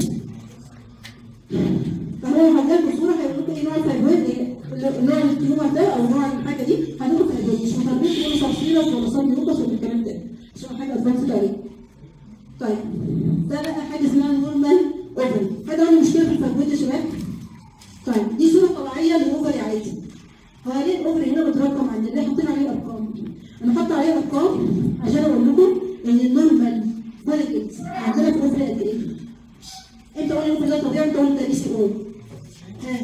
فهو هجيب صوره هيقول لكم ايه نوع الفايبرويد ايه نوع التيومر ده او نوع الحاجه دي هتقول فايبرويد مش مطالبين تقولوا سبسيرس ولا صاب يوكس ولا الكلام ده عشان حاجه ادفانسد عليه طيب ده بقى حاجه اسمها نورمال اوفري حد عنده مشكله في الفايبرويد يا شباب؟ طيب دي صوره طبيعيه للاوفري عادي هو ليه الاوفري هنا مترقم عندنا ليه حاطين عليه ارقام؟ انا حاطه عليه ارقام عشان اقول لكم ان النورمال فوليكلز عندنا في الاوفري قد ايه؟ انت قول لي ده طبيعي انت قول ده بي سي او ها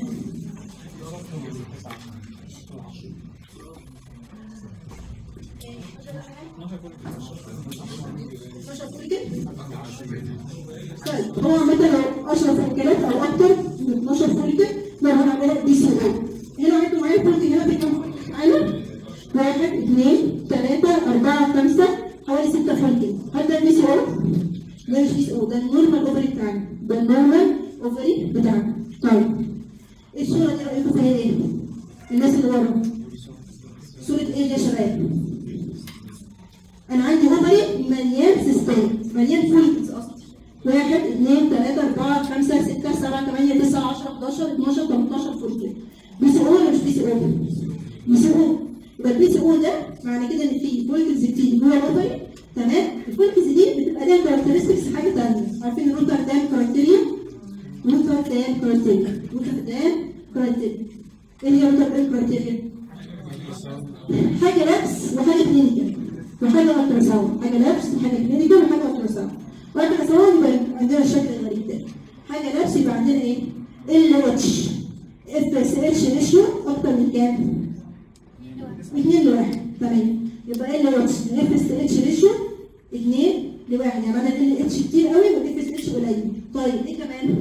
طيب هو مثلا لو 10 فوليكلات او اكتر من 12 فوليكل لو هنعملها بي سي او هنا عندكم معايا فوليكل هنا في كام فوليكل معانا؟ واحد اثنين ثلاثة أربعة خمسة حوالي ستة فوليكل هل ده بي سي او؟ ده مش بي سي او ده النورمال اوفري بتاعنا ده النورمال اوفري بتاعنا طيب الصورة دي رأيكم فيها ايه؟ الناس اللي ورا صورة ايه دي يا شباب؟ أنا عندي اوفري مليان سيستات مليان فوليكلز أصلا واحد اثنين ثلاثة أربعة خمسة ستة سبعة ثمانية تسعة 10 11 12 18 فوليكل بي سي او ولا مش بي سي او؟ بي سي او يبقى البي سي او ده معنى كده إن في فوليكلز كتير جوه الاوفري تمام الفوليكلز دي بتبقى ليها كاركترستكس حاجة تانية عارفين الروتر دام كرايتيريا؟ روتر دام كرايتيريا روتر دام كرايتيريا ايه هي روتر دام كرايتيريا؟ حاجة لابس وحاجة كلينيكال وحاجة الترا ساوند حاجة لابس وحاجة كلينيكال وحاجة الترا ساوند والترا ساوند يبقى عندنا الشكل الغريب ده حاجة لابس يبقى عندنا ايه؟ ال اتش اف اس اتش ريشيو اكتر من كام؟ 2 لواحد تمام يبقى ال اتش اف اس اتش ريشيو 2 لواحد يعني معنى ال اتش كتير قوي والاف اس اتش قليل طيب ايه كمان؟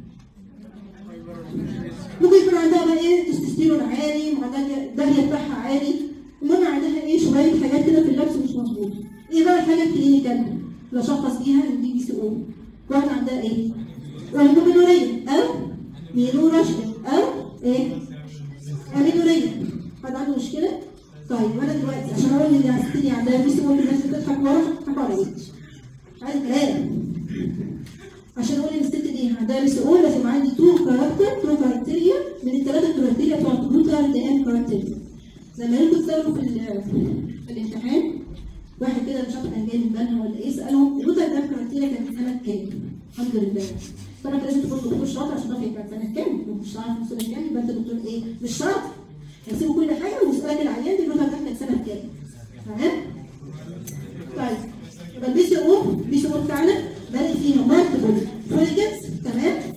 ممكن يكون عندها بقى ايه تستوستيرون عالي وعندها الدهيه بتاعها عالي المهم عندها ايه شويه حاجات كده في اللبس مش مظبوطه ايه بقى الحاجه الكلينيكال اللي اشخص بيها ان دي بي سي او واحده عندها ايه؟ امينوريه او مينوراشيا او ايه؟ امينوريه حد عنده مشكله؟ طيب وانا دلوقتي عشان اقول ان الست دي عندها بي سي او الناس بتضحك ورا هتضحك على ايه؟ عايز كلام عشان اقول ان الست دي عندها بي سي او لازم عندي تو كاركتر تو كاركتيريا من الثلاثه كاركتيريا بتوع الروتر دام كاركتيريا لما انتوا تسالوا في, ال- في الامتحان واحد كده مش عارف كان جاي من بنها ولا ايه سالهم الروتر دام كاركتيريا كانت في سنه كام؟ الحمد لله طبعا انت لازم تكون دكتور شاطر عشان تعرف هي كانت سنه كام مش عارف سنه كام يبقى انت دكتور ايه؟ مش شرط هيسيبوا كل حاجه ويسالك العيان دي الروتر دام كانت سنه كام؟ تمام؟ طيب يبقى البي سي او البي سي او بتاعنا بلاقي فيها مالتيبل فوليكلز تمام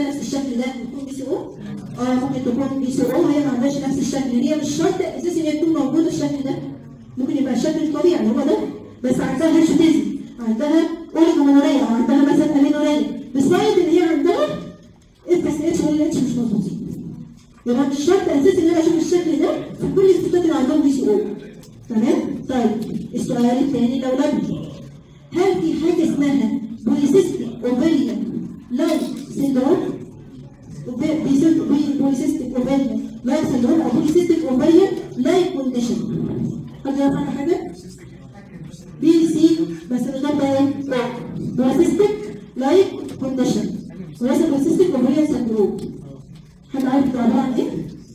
عندها نفس الشكل ده تكون بي سي او اه ممكن تكون بي سي او هي ما عندهاش نفس الشكل هي مش شرط اساسي ان هي تكون موجوده الشكل ده ممكن يبقى الشكل الطبيعي هو ده بس عندها هيرشوتيزم عندها اوليجومونوريا او عندها مثلا امينوريا بسبب ان هي عندها اف اس اتش ولا اتش مش مظبوطين يبقى مش شرط اساسي ان انا اشوف الشكل ده في كل الستات اللي عندهم بي سي او تمام طيب السؤال الثاني لو لم هل في حاجه اسمها بوليسيستيك اوفيريان لايف سيندروم بوليسيستيك اوفيريان لايف سيندروم او بوليسيستيك اوفيريان لايف كونديشن حد يعرف عنها حاجه؟ بي سي بس مش ده ايه؟ بوليسيستيك لايف كونديشن وليس بوليسيستيك اوفيريان سيندروم حد عارف ده عباره عن ايه؟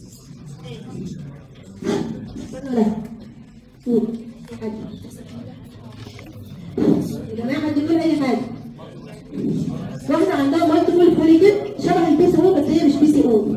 ولا لا؟ قول حاجه يا جماعه حد يقول اي حاجه واحده عندها مالتيبل فوليكل شبه البي سي او بس هي مش بي سي او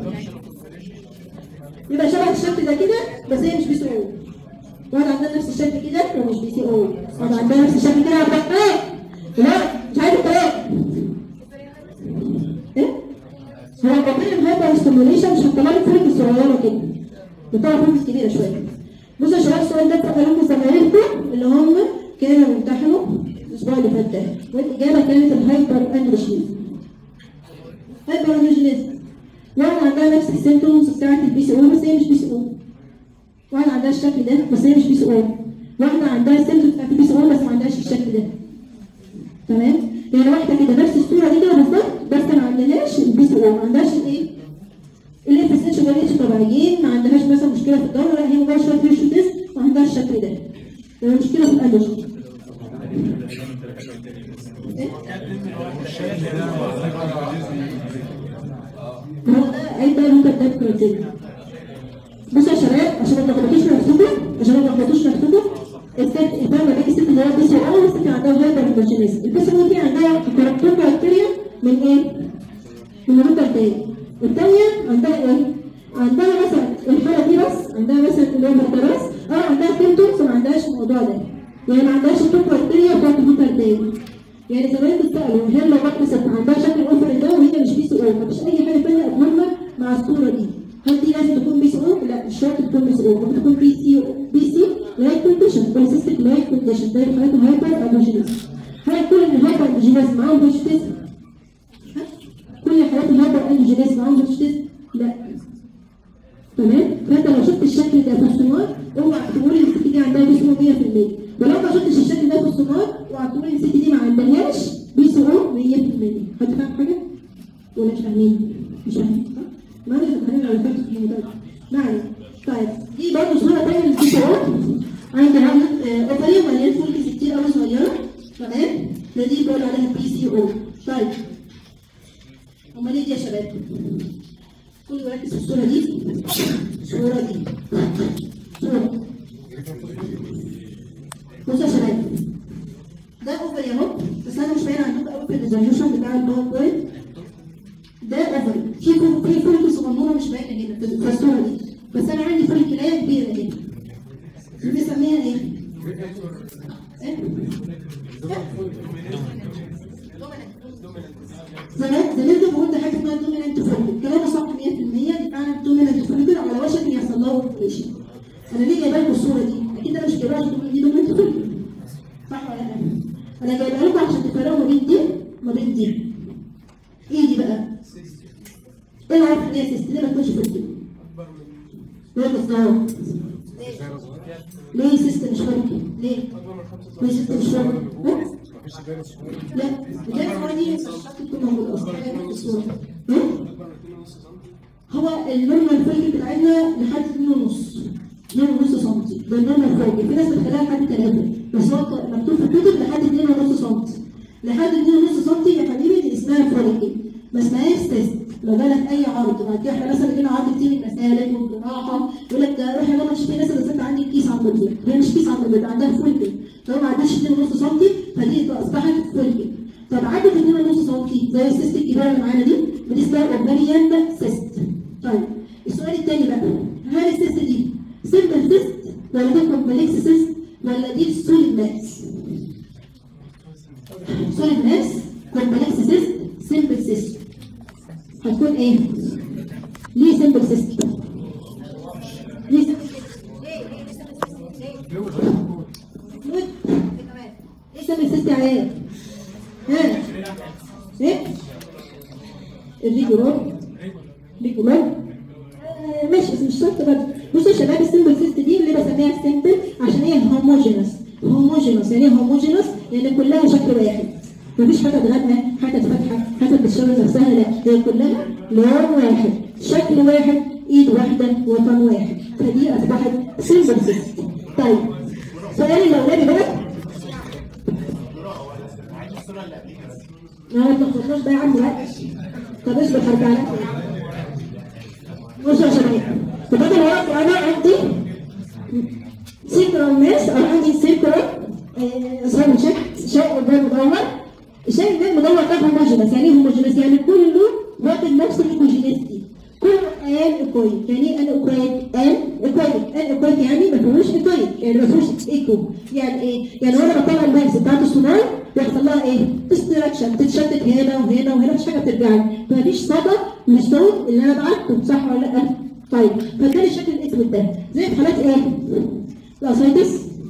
يبقى شبه الشكل ده كده بس هي مش بي سي او واحده عندها نفس الشكل كده ومش بي سي او واحده عندها نفس الشكل كده عبد الرحمن لا مش عارف الكلام ايه هو البطيء هايبر ستيميوليشن مش هتطلع لك فوليكل صغيره كده بتطلع فوليكل كبيره شويه بصوا يا شباب السؤال ده اتفق لكم زمايلكم اللي هم كانوا بيمتحنوا الاسبوع اللي فات ده والاجابه كانت الهايبر اندروجينيزم هايبر اندروجينيزم واحده عندها نفس السيمتومز بتاعت البي سي او بس هي مش بي سي او واحده عندها الشكل ده بس هي مش بي سي او واحده عندها السيمتومز بتاعت البي سي او بس ما عندهاش الشكل ده تمام يعني واحده كده نفس الصوره دي كده بالظبط بس ما عندهاش البي سي او ما عندهاش الايه الاف اس اتش والاتش طبيعيين ما عندهاش مثلا مشكله في الدوره لا هي مجرد شويه فيرشو تيست ما عندهاش الشكل ده هي مشكله في الالرجي إيه؟ هو ده عيب بقى ممكن ده كريتيريا بصوا يا شباب عشان ما تلخبطوش نفسكم عشان ما تلخبطوش نفسكم الست الفرق ما بين الست اللي هي بي سي او والست اللي عندها هايبر هيدروجينيز البي سي او دي عندها كاركتر كرايتيريا من ايه؟ من الروتر تاني والثانيه عندها ايه؟ عندها مثلا الحاله دي بس عندها مثلا اللي هو بس اه عندها سيمتومز وما عندهاش الموضوع ده يعني ما عندهاش الكرايتيريا بتاعت الروتر تاني يعني زمان بتسالوا هل لو واحده ست عندها شكل اوفر ده وهي مش بي سي او مفيش اي حاجه ثانيه ابنورمال مع الصوره دي هل دي لازم تكون بي سي او؟ لا مش شرط تكون بي سي او ممكن تكون بي سي بي سي لايك كونديشن بوليسيستيك لايك كونديشن ده في حالته هايبر ادوجينيز هل كل الهايبر ادوجينيز معاهم بيش تيست؟ كل حالات الهايبر ادوجينيز معاهم بيش تيست؟ لا تمام فانت لو شفت الشكل ده في السونار اوعى تقول ان الست دي عندها بي سي او 100% ولو ما شفتش الشكل ده في السونار اوعى تقول ان الست دي ما عندهاش بي سي او 100% حد فاهم حاجه؟ ولا مش فاهمين؟ مش فاهمين صح؟ ما انا فاهمين على فكره في الموضوع ده ما علينا طيب دي برضه صوره ثانيه للبي سي او عندي عامل اوفري مليان فولكس كتير قوي صغيره تمام ده دي بقول عليها بي سي او طيب امال ايه دي يا شباب؟ كل يركز في الصوره دي الصوره دي صوره بصوا يا شباب ده اوفري اهو بس انا مش باين عندكم قوي في الريزوليوشن بتاع الباوربوينت ده اوفري في كو- في فولك صغنونه مش باينه هنا في في الصوره دي بس انا عندي فولكلايه كبيره هنا دي بنسميها ايه؟ ايه؟ زمان زمان كنت قلت حاجه اسمها دومينانت فولك كلامه صح 100% دي فعلا دومينانت فولك على وشك ان يحصل لها اوبريشن انا ليه جايبه لكم الصوره دي؟ اكيد انا مش جايبها عشان تقولوا دي دومينانت فولك صح ولا لا؟ انا جايبها لكم عشان تفرقوا ما بين دي وما بين دي ايه دي بقى؟ ايه اللي عارف ان هي سيست ليه ما تكونش فولك؟ ليه بالظبط؟ ليه سيست مش فولك؟ ليه؟ ليه سيست مش فولك؟ ها؟ لا بداية الصورة دي مش شرط تكون موجودة أصلا حاجة في الصورة ها؟ هو النورمال فولك بتاعتنا لحد 2.5 2.5 سم ده النورمال فولك في ناس بتخليها لحد 3 بس هو مكتوب في الكتب لحد 2.5 سم لحد 2.5 سم يا حبيبي دي اسمها فولك ما اسمهاش تيست لو جالك اي عرض بعد كده احنا مثلا جينا عرض كتير مسالك وجراحه يقول لك ده روح يا ماما شوفي ناس اللي عندي كيس عند البيت هي مش كيس عند البيت عندها فولك لو ما عدتش 2.5 سم فدي اصبحت فولك طب عدت 2.5 سم زي السيست الكبيره اللي معانا دي دي اسمها اوفريان سيست طيب السؤال الثاني بقى هل السيست دي سيمبل سيست ولا دي كومبلكس سيست ولا دي سوليد ماس سوليد ماس كومبلكس سيست سيمبل سيست هتكون ايه؟ ليه سمبل سيستم ليه سمبل فلويد ايه سمبل سيستم يا عيال؟ ها؟ ايه؟ الريجولار ريجولار آه، ماشي بس مش شرط برضه بصوا يا شباب السمبل سيست دي اللي بسميها سمبل عشان هي هوموجينس هوموجينس يعني ايه هوموجينس يعني كلها شكل واحد مفيش حاجه غامقه حاجه فاتحه حاجه بتشتغل نفسها لا هي كلها لون واحد شكل واحد ايد واحده وطن واحد فدي اصبحت سمبل سيست طيب سؤال الاولاني بقى ما تخلصناش بقى يا عم بقى طب اصبر هرجع لك بصوا يا شباب فبدل وقت انا عندي سيكرال ماس او عندي سيكرال اسمه شك شيء قدام مدور الشيء قدام مدور ده هوموجينس يعني ايه هوموجينس يعني كله واخد نفس الايكوجينيستي كله ان ايكويد يعني ايه ان ايكويد ان ايكويد ان ايكويد يعني ما فيهوش ايكويد يعني ما فيهوش ايكو يعني ايه يعني وانا بطلع الماس بتاعت الصناعي بيحصل لها ايه ديستراكشن تتشتت هنا وهنا وهنا مفيش حاجه بترجع لي فمفيش صدى من الصوت اللي انا بعته صح ولا لا طيب فده الشكل الاسود ده زي في حالات ايه الاسايتس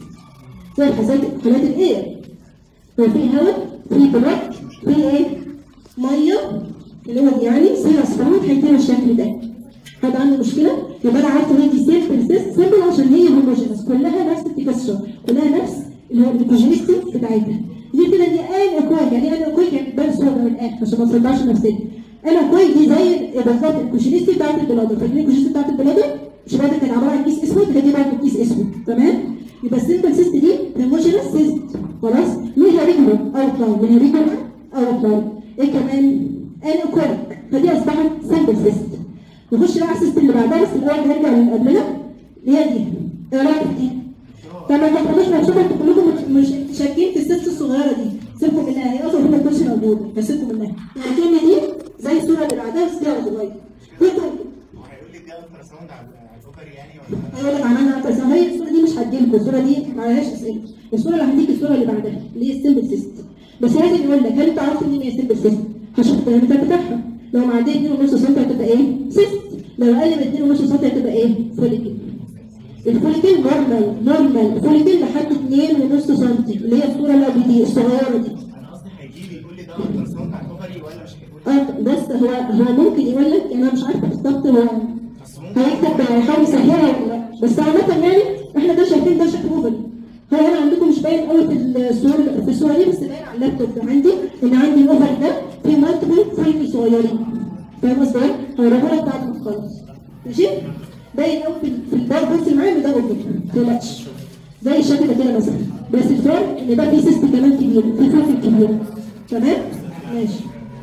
زي حالات حالات الايه لو في هواء في بلاك في ايه ميه اللي هو يعني سيرس فلويد هيدينا الشكل ده حد عنده مشكله يبقى انا عرفت ان دي سيمبل سيست سيمبل عشان هي هوموجينس كلها نفس التكسر كلها نفس اللي هو الايكوجينيستي بتاعتها دي كده دي ان اكويد يعني ان اكويد يعني بان صوره من الاخر عشان ما تصدعش نفسنا ان اكويد دي زي بالظبط الكوشينيستي بتاعت البلادر فاكرين الكوشينيستي بتاعت البلادر مش البلادر كان عباره عن كيس اسود هي دي برضه كيس اسود تمام يبقى السيمبل سيست دي هوموجينس سيست خلاص ليها ريجولار اوت لاين ليها ريجولار اوت لاين ايه كمان ان اكويد فدي اصبحت سيمبل سيست نخش بقى على السيست اللي بعدها بس الاول نرجع اللي قبلها اللي هي دي ايه رايك في دي؟ طب ما تاخدوش مكتوبه انتوا كلكم مش مش شاكين في الست الصغيره دي سيبكم منها هي اصلا ما تكونش موجوده بس سيبكم منها يعني الكلمه دي زي الصوره اللي بعدها بس فيها صغير دي كل- هيقول لك ده التراساوند على على الفكر يعني ولا هيقول لك عملنا بس هي الصوره دي مش هتجيلكم الصوره دي ما عليهاش اسئله الصوره اللي هديك الصوره اللي بعدها اللي هي السيمبل سيست بس لازم يقول لك هل انت عرفت مين هي السيمبل سيست؟ هشوف الدايمتر بتاعها لو معديه 2.5 سم هتبقى ايه؟ سيست لو اقل من 2.5 سم هتبقى ايه؟ فوليكل الفوليكل نورمال نورمال فوليكل لحد 2.5 سم اللي هي الصوره اللي قبل دي الصغيره دي انا قصدي هيجي لي يقول لي ده التراساوند على الفكري ولا مش هيقول اه بس هو هو ممكن يقول لك انا مش عارفه بالظبط هو بس ممكن هيكتب هيحاول يسهلها ولا لا بس عامة يعني احنا ده شايفين ده شكل اوفر هو هنا عندكم مش باين قوي في الصورة في الصورة دي بس باين على اللابتوب ده عندي ان عندي الاوفر ده فيه مالتيبل فريمي صغيرين فاهم قصدي ايه؟ هوريهولك بعد ما تخلص ماشي؟ باين قوي في في الباور اللي معايا إن ده اوفر ما تقلقش زي الشكل ده كده مثلا بس الفرق ان ده فيه سيست كمان كبير فيه فوق كبير تمام؟ ماشي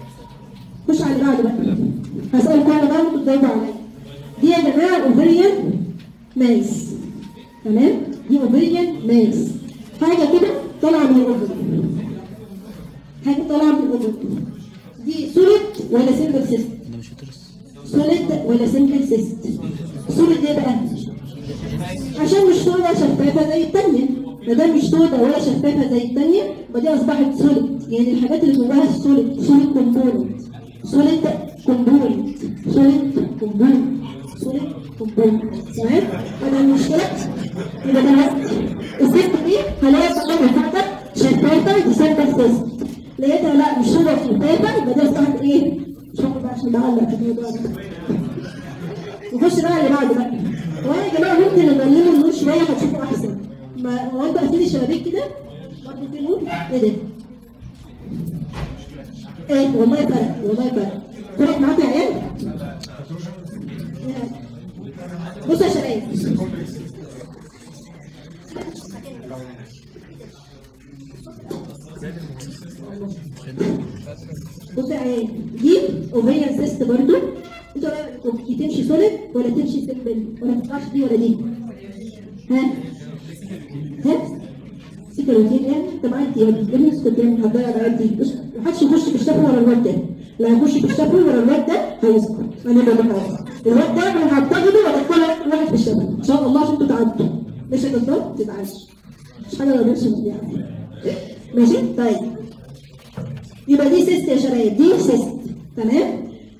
خش على اللي بعده بقى هسألكم انا بقى وانتوا تجاوبوا عليا دي يا جماعه اوفريان مايس تمام دي اوفريان مايس حاجه كده طالعه من الاوفر حاجه طالعه من الاوفر دي سوليد ولا سيمبل سيست ده مش هترس سوليد ولا سيمبل سيست سوليد ايه بقى عشان مش سودا شفافه زي الثانيه ما دام مش سودا ولا شفافه زي الثانيه يبقى دي اصبحت سوليد يعني الحاجات اللي جواها سوليد سوليد كومبوننت سوليد كومبوننت سوليد كومبوننت سوليد كومبوننت تمام انا المشكله يبقى دلوقتي الست دي هلاقي بقى بتاعتك شفافه دي سيمبل سيست لقيتها لا مش سودا شفافه يبقى دي اصبحت ايه؟ مش هاخد بقى عشان بعلق في الموضوع ده نخش بقى اللي بعده بقى وانا يا جماعه ممكن نقلله النور شويه هتشوفوا احسن ما هو انتوا قافلين الشبابيك كده برضه في نور ايه ده؟ ايه والله فرق والله فرق فرق معاكم يا عيال؟ بصوا يا شباب بصوا يا عيال دي اوفيريان سيست برضه انتوا رايكم تمشي سوليد ولا تمشي سيمبل ولا تطلعش دي ولا دي؟ ها؟ ها؟ سكرتين يعني طب انت يا ابني ابني اسكت يعني هتضيع العيال دي بص محدش يخش في الشفوي ورا الواد ده لا يخش في الشفوي ورا الواد ده هيسكت انا بقول لك الواد ده انا هتاخده وادخله واحد في الشفوي ان شاء الله عشان انتوا تعدوا مش هتضل ما تزعلش مش حاجه ما بينش يعني ماشي طيب يبقى دي سيست يا شباب دي سيست تمام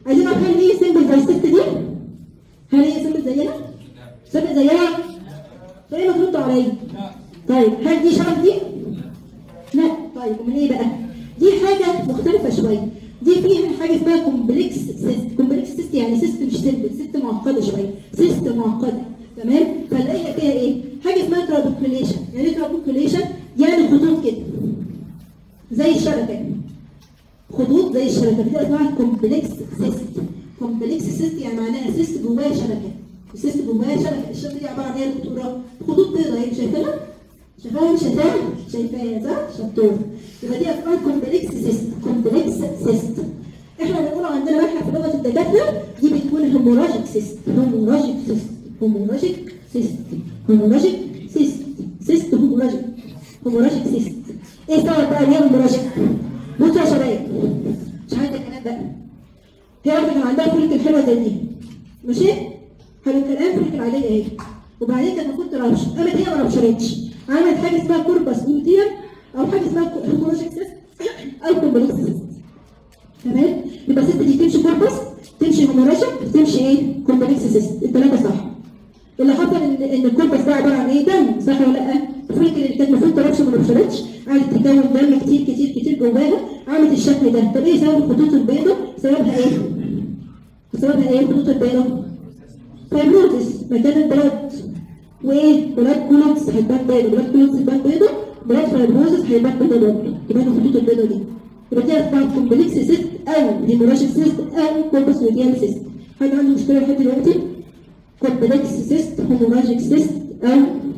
عايزين نعرف هل هي سيمبل زي الست دي؟ هل هي سيمبل زينا؟ سيمبل زينا؟ فايه ما تردوا عليا؟ طيب هل دي شبه دي؟ لا طيب امال ايه بقى؟ دي حاجه مختلفه شويه دي فيها حاجه اسمها كومبلكس سيست كومبلكس سيست يعني سيست مش سيمبل سيست معقده شويه سيست معقده تمام فنلاقي فيها ايه؟ حاجه اسمها ترابوكيوليشن يعني ايه ترابوكيوليشن؟ يعني خطوط كده زي الشبكه خطوط زي الشبكه دي اسمها كومبلكس سيست كومبلكس سيست يعني معناها سيست جواها شبكه السيست جواها شبكه الشبكه دي عباره عن ايه الخطوط خطوط بيضاء اهي شايفينها شايفاها مش شايفاها شايفاها صح شطور يبقى دي اسمها كومبلكس سيست كومبلكس سيست احنا بنقول عندنا واحد في لغه الدكاتره دي بتكون هيموراجيك سيست هيموراجيك سيست هيموراجيك سيست هيموراجيك سيست سيست هيموراجيك هيموراجيك سيست ايه سبب بقى ليه هيموراجيك بصوا يا شباب مش عايزه الكلام بقى هي واحده كان عندها فوليكل حلوه زي دي ماشي حلو الكلام فوليكل عاديه اهي وبعدين كانت المفروض ترابش قامت هي ما رابشرتش عملت حاجه اسمها كوربس لوتيوم او حاجه اسمها هيموراجيك سيست او كومبلكس سيست تمام يبقى الست دي تمشي كوربس تمشي هيموراجيك تمشي ايه كومبلكس سيست الثلاثه صح اللي حصل ان ان الكوربس ده عباره عن ايه دم صح ولا لا الفوليكل اللي كانت المفروض ترابش ما رابشرتش قعدت تكون دم كتير كتير كتير جواها عملت الشكل ده طب ايه سبب الخطوط البيضاء سببها ايه سببها ايه الخطوط البيضاء فايبروتس مكان البلاد وايه بلاد كولوكس هيبان بيضاء بلاد كولوكس هيبان بيضاء بلاد فايبروزس هيبان بيضاء برضه يبان الخطوط البيضاء دي يبقى دي اسمها كومبلكس سيست او هيموراجيك سيست او كوربس لوتيال سيست حد عنده مشكله لحد دلوقتي كومبلكس سيست هيموراجيك سيست او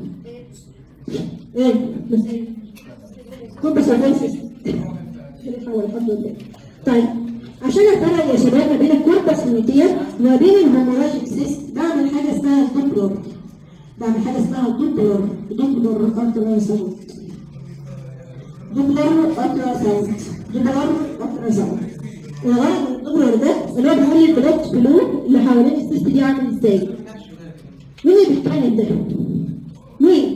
ايه بس ايه كوربس لوتيال سيست نحاول الحمد لله طيب عشان افرق يا شباب ما بين الكوربس لوتيال وما بين الهيموراجيك سيست بعمل حاجه اسمها دوبلر بعمل حاجه اسمها دوبلر دوبلر الترا ساوند دوبلر الترا ساوند دوبلر الترا ساوند الغرض من الدوبلر ده اللي هو بيقول لي البلاد فلو اللي حوالين السيست دي عامل ازاي مين اللي بيتكلم ده؟ مين؟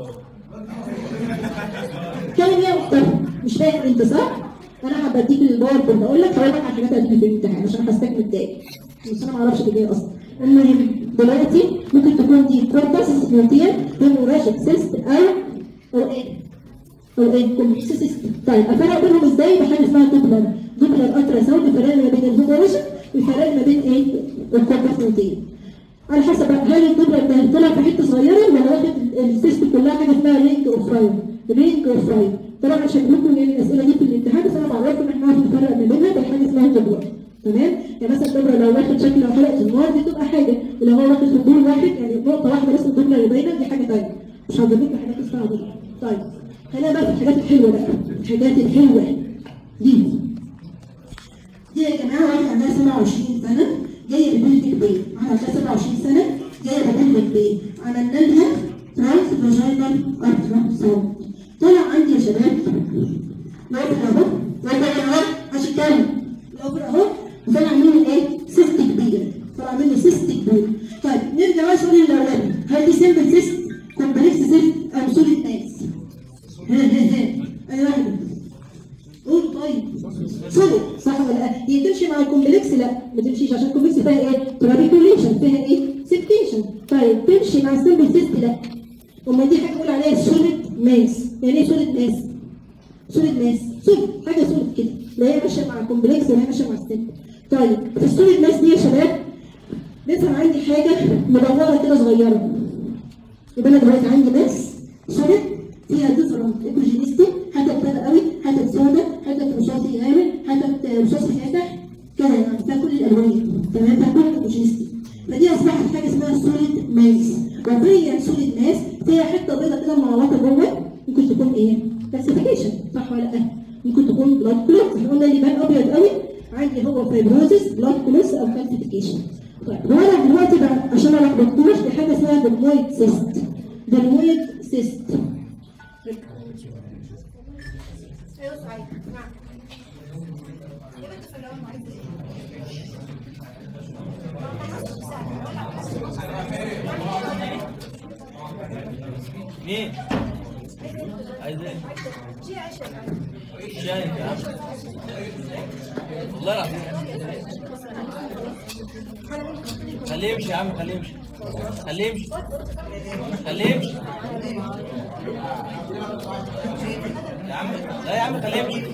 كلم يا مصطفى مش فاهم انت صح؟ انا هبديك الباوربوينت اقول لك هقول لك على حاجات هتيجي في الامتحان عشان هستكمل تاني بس انا ما اعرفش اللي جاي اصلا المهم دلوقتي ممكن تكون دي كوربس نوتيال هيموراجيك سيست او او ايه او ايه كومبلكس سيست طيب افرق بينهم ازاي بحاجه اسمها دوبلر دوبلر الترا ساوند بيفرق ما بين الهيموراجيك ويفرق ما بين ايه الكوربس نوتيال على حسب هل الدوبلر ده طلع في حته صغيره ولا واخد السيست كلها حاجه اسمها رينج اوف فاير رينج اوف فاير طبعا مش هجيب لكم يعني الاسئله دي في الامتحان بس انا بعرفكم ان احنا نعرف نفرق ما بينها بحاجه اسمها دوبلر تمام يعني مثلا الدوبلر لو واخد شكل حلقه النار دي تبقى حاجه ولو هو واخد حضور واحد يعني نقطه واحده بس الدوبلر اللي باينه دي حاجه ثانيه مش هجيب لكم حاجات اسمها دوبلر طيب خلينا بقى في الحاجات الحلوه بقى الحاجات الحلوه دي دي يا جماعه واحده عندها 27 سنه جايه ببلدك بيه عندها 27 سنه جايه ببلدك بيه عملنا لها ترانس فاجينال الترا ساوند طلع عندي يا شباب لوبر اهو لوبر اهو عشان اتكلم لوبر اهو وطلع منه ايه؟ سيست كبير طلع منه سيست كبير طيب نرجع بقى السؤال الاولاني هل دي سيمبل سيست كومبلكس سيست او صوره ناس؟ ها ها ها اي واحده قول طيب صدق صح ولا لا؟ هي تمشي مع الكومبلكس لا ما تمشيش عشان الكومبلكس فيها ايه؟ ترابيكوليشن فيها ايه؟ سيبتيشن طيب تمشي مع السيمبل سيست لا امال دي حاجه بقول عليها سوليد ماس يعني ايه سوليد ماس؟ سوليد ماس سوليد حاجه سوليد كده لا هي ماشيه مع الكومبلكس ولا هي ماشيه مع السيمبل طيب في السوليد ماس دي يا شباب مثلا عندي حاجه مدوره كده صغيره يبقى انا دلوقتي عندي ماس سوليد فيها ديفرنت ايكوجينيستي حتت بيضاء قوي حتت سوداء حتت رصاصي غامق حتت رصاصي فاتح كده يعني فيها كل الالوان تمام فيها كل الايكوجينيستي فدي اصبحت حاجه اسمها سوليد ماس وفيا سوليد ماس فيها حته بيضاء كده معلقه جوه ممكن تكون ايه؟ كالسيفيكيشن صح ولا لا؟ ممكن تكون بلاد كلوت احنا قلنا اللي بان ابيض قوي عندي هو فايبروزس بلاد كلوت او كالسيفيكيشن طيب هو انا دلوقتي بقى عشان ما لخبطوش دي حاجه اسمها دلمويد سيست دلمويد سيست ايوه صحيح نعم يا بنت في الاول معايز مين؟ عايز ايه؟ شي عشان شايف يا عم والله العظيم خليه يمشي يا عم خليه يمشي خليه يمشي خليه يمشي يا عم لا يا عم خليه يمشي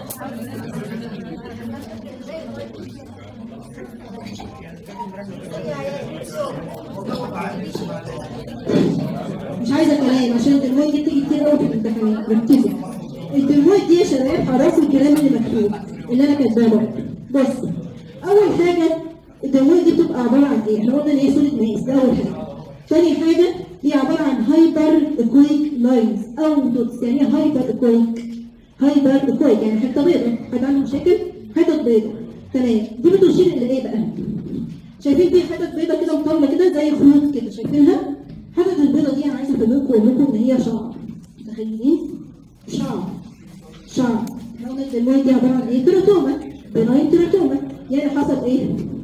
مش عايزه كلام عشان الترمويد دي بتيجي كتير قوي في الامتحانات ركزوا الترمويد دي يا شباب حرصوا الكلام اللي مكتوب اللي انا كاتباه ده بص اول حاجه الترمويد دي بتبقى عباره عن ايه؟ احنا قلنا ان هي صوره ماس ده اول حاجه تاني حاجه هي عباره عن هايبر اكويك لاينز او دوتس يعني ايه هايبر اكويك هايبر اكويك يعني حته بيضاء حد عنده مشاكل حته بيضاء تمام دي بتشير الى ايه بقى؟ شايفين في حتت بيضة كده مطولة كده زي خيوط كده شايفينها؟ حتت البيضة دي انا عايزة افهمكم واقول لكم ان هي شعر متخيلين؟ شعر شعر احنا قلنا الدمويه دي عبارة عن ايه؟ تيراتوما بناين تيراتوما يعني حصل ايه؟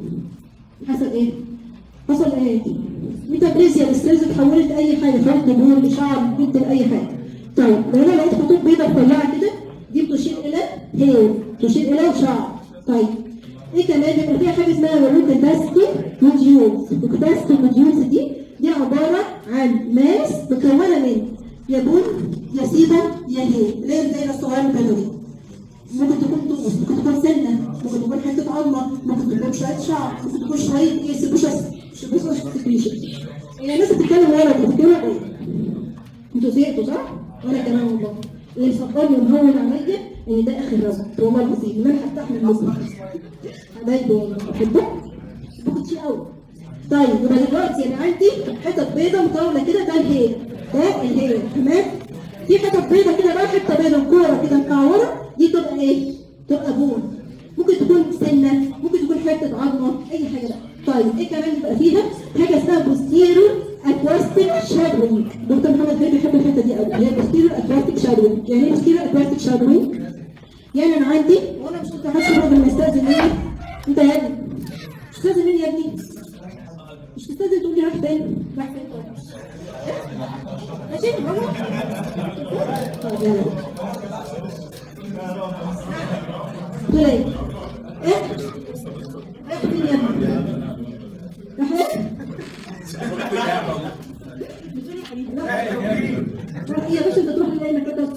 حصل ايه؟ حصل ايه؟ ميتابريزيا السيلز اتحولت لاي حاجة فرد دهون لشعر جدا لاي حاجة طيب لو انا لقيت خطوط بيضة مطلعة كده دي بتشير الى هير تشير الى شعر طيب ايه كمان يبقى فيها حاجه اسمها روكاتاستي موديولز الروكاتاستي موديولز دي دي عباره عن ماس مكونه من يا بن يا سيبه يا هي اللي هي الدايره الصغيره البيضاء دي ممكن تكون طوس ممكن تكون سنه ممكن تكون حته عظمه ممكن تكون شويه شعر ممكن تكون شويه ايه سيبوشس سيبوشس سكريشن يعني الناس بتتكلم ورا دي بتتكلم ايه انتوا زهقتوا صح؟ وانا كمان والله اللي مصبرني ومهون عليا ان ده اخر رزق والله العظيم ان انا هستحمل مصر حبايبي والله بحبكم بحبكم كتير قوي طيب يبقى دلوقتي انا عندي حتت بيضه مطوله كده ده الهير ده الهير تمام في حتت بيضه كده بقى حته بيضه كوره كده مكعوره دي تبقى ايه؟ تبقى بون ممكن تكون سنه ممكن تكون حته عظمه اي حاجه بقى طيب ايه كمان يبقى فيها حاجه اسمها بوستيرو اكواستيك شادوينج دكتور محمد خالد بيحب الحته دي قوي اللي هي بوستيرو اكواستيك شادوينج يعني ايه بوستيرو اكواستيك شادوينج يعني انا عندي وانا مش كنت حاسه الراجل ما يستاذن مني انت يا ابني مش تستاذن مني يا ابني مش تستاذن تقول لي رايح فين رايح فين طيب ماشي بابا طيب يلا قلت له ايه؟ ايه؟ رايح فين يا ابني؟ رايح فين؟ بتقولي يا حبيبي روح يا باشا انت تروح لي اي مكان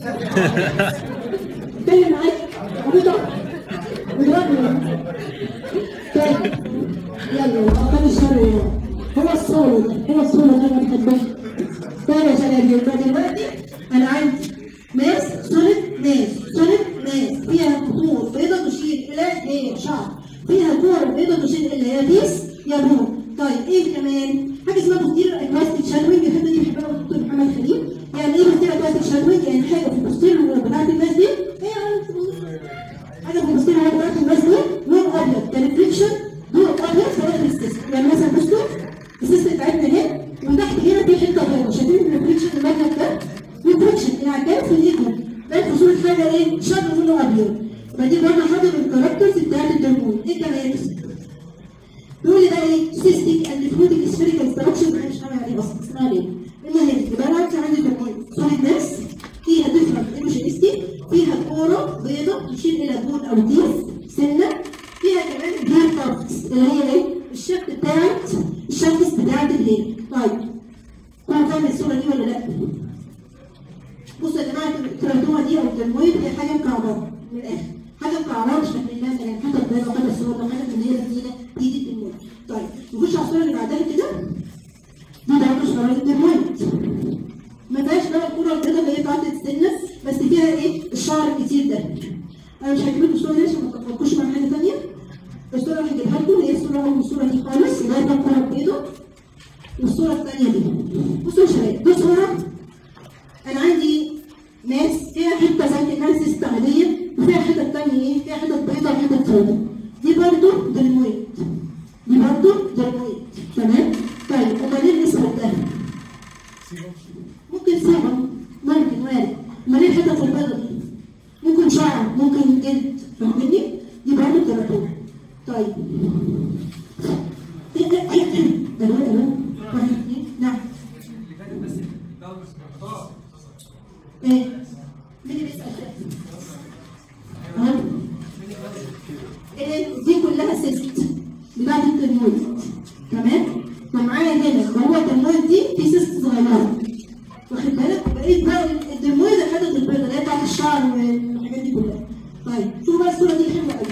اتكلم معاك عبيطه اضربني طيب يلا خد الشر هو الصوت هو الصوت اللي انا بحبها طيب يا شباب يبقى دلوقتي انا عندي ماس سوليد ماس سوليد ماس فيها خطوط بيضة تشير الى ايه شعر فيها كور بيضة تشير الى يا بيس يا بون طيب ايه كمان حاجه اسمها بوستير اكواستيك شادوينج الحته دي بيحبها الدكتور محمد خليل يعني ايه بوستير اكواستيك شادوينج يعني حاجه في البوستير بتاعت الناس دي ايه يا عم حاجه في البوستير بتاعت الناس دي لون ابيض كريفليكشن لون ابيض سواء السيستم يعني مثلا بصوا السيستم بتاعتنا اهي وتحت هنا في حته بيضاء شايفين الريفليكشن المبيض ده ريفليكشن انعكاس في الايكو ده في صوره حاجه ايه شادو لونه ابيض فدي برضه حاجه من الكاركترز بتاعت الدرمون ايه كمان يقول لي ده ايه سيستيك اند فلوتيك سفيريكال ستراكشر انا مش فاهم عليه اصلا اسمها ليه المهم يبقى انا عندي عندي درمون سوليد ماس فيها ديفرنت ايموشنستي فيها كوره بيضاء تشير الى بون او ديس سنه فيها كمان الهير بارتس اللي هي ايه الشكل بتاعت الشمس بتاعت الهير طيب كنا فاهم الصوره دي ولا لا؟ بصوا يا جماعه التراتوما دي او الترمويد هي حاجه مكعبره من الاخر حاجه مكعبره مش فاهمين لها يعني حاجه بيضاء وحاجه سوداء وحاجه من هي الجديده دي دي الترمويد طيب نخش على الصوره اللي بعدها كده دي برضه صوره الترمويد ما فيهاش بقى الكوره البيضاء اللي هي بتاعت السنه بس فيها ايه الشعر الكتير ده انا مش هجيب لكم الصوره دي عشان ما تفكروش مع حاجه ثانيه الصوره اللي هجيبها لكم هي الصوره اول الصوره دي خالص اللي هي بتاعت الكوره البيضاء والصوره الثانيه دي بصوا يا شباب دي صوره انا عندي ناس فيها حته زي الناس سيست عاديه وفيها حته ثانيه ايه فيها حته بيضاء وحته سوداء دي برضو درمويد دي برضو درمويد تمام طيب امال ايه الاسود ده ممكن سبب ممكن وارد امال ايه الحته البيضاء دي ممكن شعر ممكن جلد فاهمني دي برضو تراكوما طيب ده الواد ده واحد اثنين نعم ايه مين اللي بيسأل كده؟ ها؟ ايه دي كلها سيست بتاعت التنمية ديفيوزد تمام ومعايا هنا جوه الدرمويد دي في سيست صغيره واخد بالك بقيت بقى الدرمويد الحتت البيضاء اللي هي بتاعت الشعر والحاجات دي كلها طيب شوفوا بقى الصوره دي حلوه قوي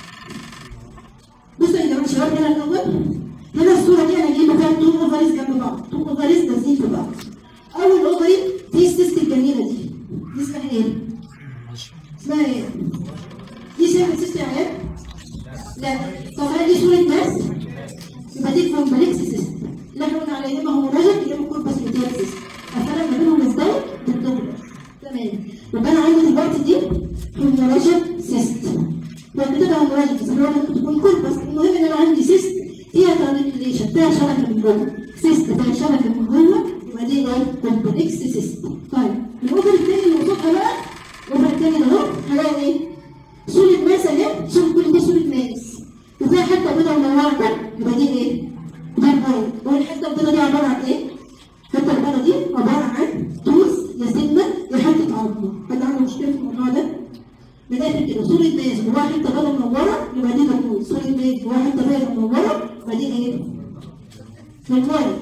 بصوا يا جماعه شباب هنا الاول هنا الصوره دي انا جايبه فيها تو اوفريز جنب بعض تو اوفريز لازقين في بعض اول اوفري دي السيست الجميله دي دي اسمها ايه؟ اسمها ايه؟ دي شايفه سيست يا عيال؟ لا طبعا دي صوره ناس يبقى دي كومبلكس سيست اللي احنا قلنا عليها يا اما هوموراجيك يا اما كوربس ميتيال سيست الفرق ما بينهم ازاي؟ بالدوبلر تمام يبقى انا عندي دلوقتي دي هوموراجيك سيست وقت كده هوموراجيك بس انا ممكن تكون كوربس المهم ان انا عندي سيست فيها ترانيكليشن فيها شبكه من جوه سيست فيها شبكه من جوه يبقى دي ايه؟ كومبلكس سيست طيب الاوفر الثاني اللي قصادها بقى الاوفر الثاني ده اهو هلاقي ايه؟ صورة ماس اهي صورة كل دي صورة ماس وفيها حتة بيضة منورة كده يبقى دي ايه؟ ده البيض والحتة البيضة دي عبارة عن ايه؟ الحتة البيضة دي عبارة عن توز يا سنة يا حتة عظمة حد عنده مشكلة في الموضوع ده؟ بداية كده صورة ماس جواها حتة بيضة منورة يبقى دي ناموس صورة ماس جواها حتة بيضة منورة يبقى دي ايه؟ ناموس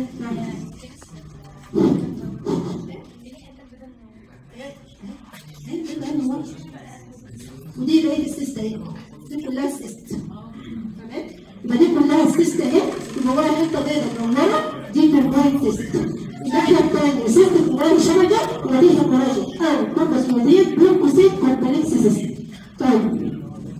ودي بقيه السيست اهي دي كلها السيست تمام يبقى دي كلها السيست اهي يبقى وراها حته بيضاء من ورا دي كومباين سيست الناحيه الثانيه سيست كومباين شبكه يبقى دي هيموراجيك او كومباس موديل بلوكوسيت كومبلكس سيست طيب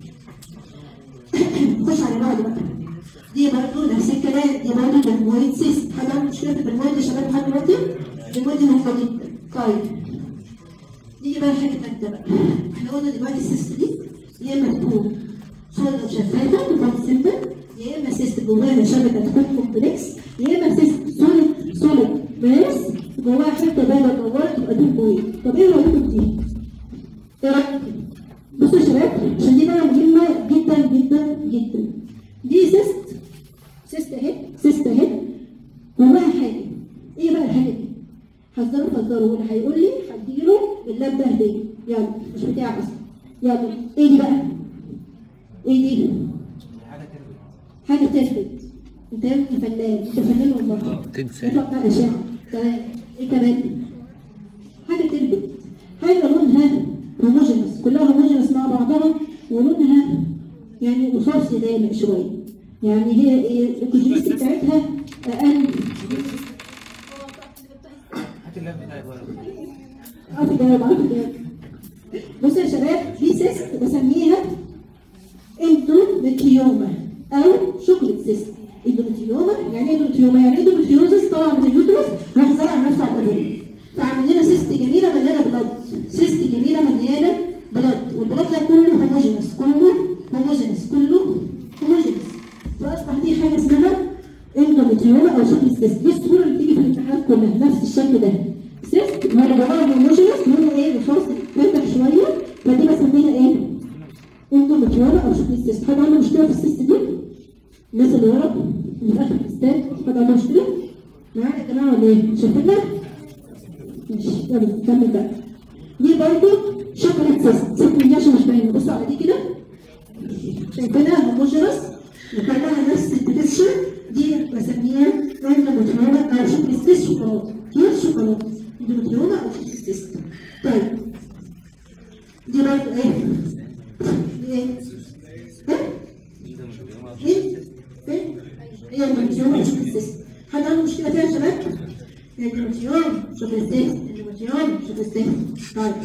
خش على بعض بقى دي برضه نفس الكلام دي برضه درمويد سيست حد عنده مشكله في الدرمويد يا شباب لحد دلوقتي؟ الدرمويد دي مهمه جدا طيب نيجي بقى لحاجه ثالثه بقى احنا قلنا دلوقتي السيست دي يا اما تكون صوره شفافه تكون سيمبل يا اما سيست جواها شبكه تكون كومبلكس يا اما سيست صوره صوره بس جواها حته بيضاء منوره تبقى دي بوي طب ايه رايكم في دي؟ ايه رايكم؟ بصوا يا شباب عشان دي بقى مهمه جدا جدا جدا دي سيست سيست اهي سيست اهي جواها حاجه ايه بقى الحاجه دي؟ هزروا فزروا واللي هيقول لي هديله اللاب ده هديه يلا مش بتاعك اصلا يلا ايه دي بقى؟ ايه دي؟ حاجه تثبت انت يا ابني فنان انت فنان والله تنسى. اطلع بقى اشعه تمام ايه كمان؟ حاجه تثبت حاجه لونها هوموجينس كلها هوموجينس مع بعضها ولونها يعني رصاصي غامق شويه يعني هي ايه الكوجينيستي بتاعتها اقل هات اللاب بتاعي بره عارف الجواب عارف الجواب بصوا يا شباب في سيست بسميها اندومتريوما او شوكليت سيست اندومتريوما يعني ايه اندومتريوما يعني اندومتريوزس طالع من اليوترس راح زرع نفسه على الابريل فعمل لنا سيست جميله مليانه بلاد سيست جميله مليانه بلاد والبلاد ده كله هوموجينس كله هوموجينس كله هوموجينس فاصبح دي حاجه اسمها اندومتريوما او شوكليت سيست دي الصوره اللي بتيجي في الامتحانات كلها نفس الشكل ده سيست ما انا جواها هوموجينس لونه ايه رصاصي فاتح شويه فدي بسميها ايه؟ اندومتريوما او شوكليت سيست حد عنده مشكله في السيست دي؟ الناس اللي ورا اللي في اخر الاستاد حد عنده مشكله؟ معانا يا جماعه ولا ايه؟ شايفينها؟ ماشي يلا نكمل بقى دي برضه شوكليت سيست سيبك من دي عشان مش باينه بصوا على دي كده شايفينها هوموجينس وكلها نفس التكستشر دي بسميها اندومتريوما او شوكليت سيست شوكولاته هي شوكولاته اندومتريوما او شوكليت سيست طيب دي برضه ايه؟ دي ايه؟ ايه؟ ايه؟ ايه؟ هي اندومتريوما او شوكليت سيست حد عنده مشكله فيها يا شباب؟ اندومتريوم شوكليت سيست اندومتريوم شوكليت سيست طيب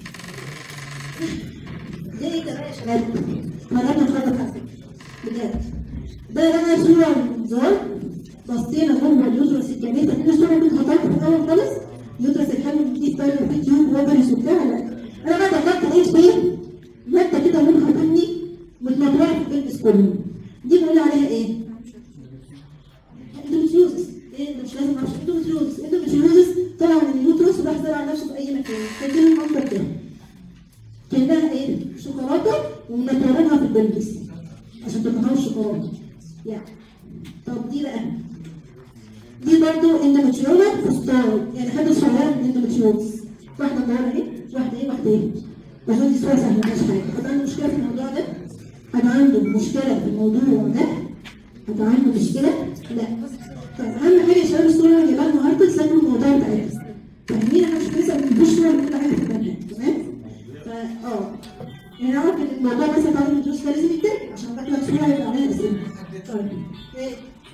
دي ايه كمان يا شباب؟ مرات نخلص على فكره بجد ده بقى صورة من المنظار بصينا جوه اليوترس الجميل فاكرين الصورة اللي كنت حطيتها في الأول خالص اليوترس الحلو الجديد بقى اللي فيه تيوب وبرس وبتاع لا أنا بقى دخلت لقيت فين؟ مادة كده لونها بني متنطورة في الجلد كله دي بنقول عليها إيه؟ اندوميتريوزس ايه مش لازم اعرف اندوميتريوزس اندوميتريوزس طلع من اليوترس وراح زرع نفسه في اي مكان فاكرين المنظر ده كانها ايه شوكولاته ومنطورينها في البلبس عشان تبقى الشوكولاته يعني طب دي بقى دي برضو اندوميتريوما فستان يعني حاجه صغيره من الاندوميتريوز واحده مره اهي واحده ايه واحده ايه عشان دي صوره سهله مش حاجه حد عنده مشكله في الموضوع ده حد عنده مشكله في الموضوع ده هتعمل مشكله؟ لا طيب اهم حاجه يا شباب الصوره اللي جايبها النهارده تسجلوا الموضوع بتاعتها فاهمين احنا مش بنسال مش كل حاجه في المنهج تمام؟ فا اه يعني نعرف ان الموضوع مثلا بعد الدروس ده لازم يتاكل عشان باقي الصوره هيبقى عليها اسئله طيب إيه؟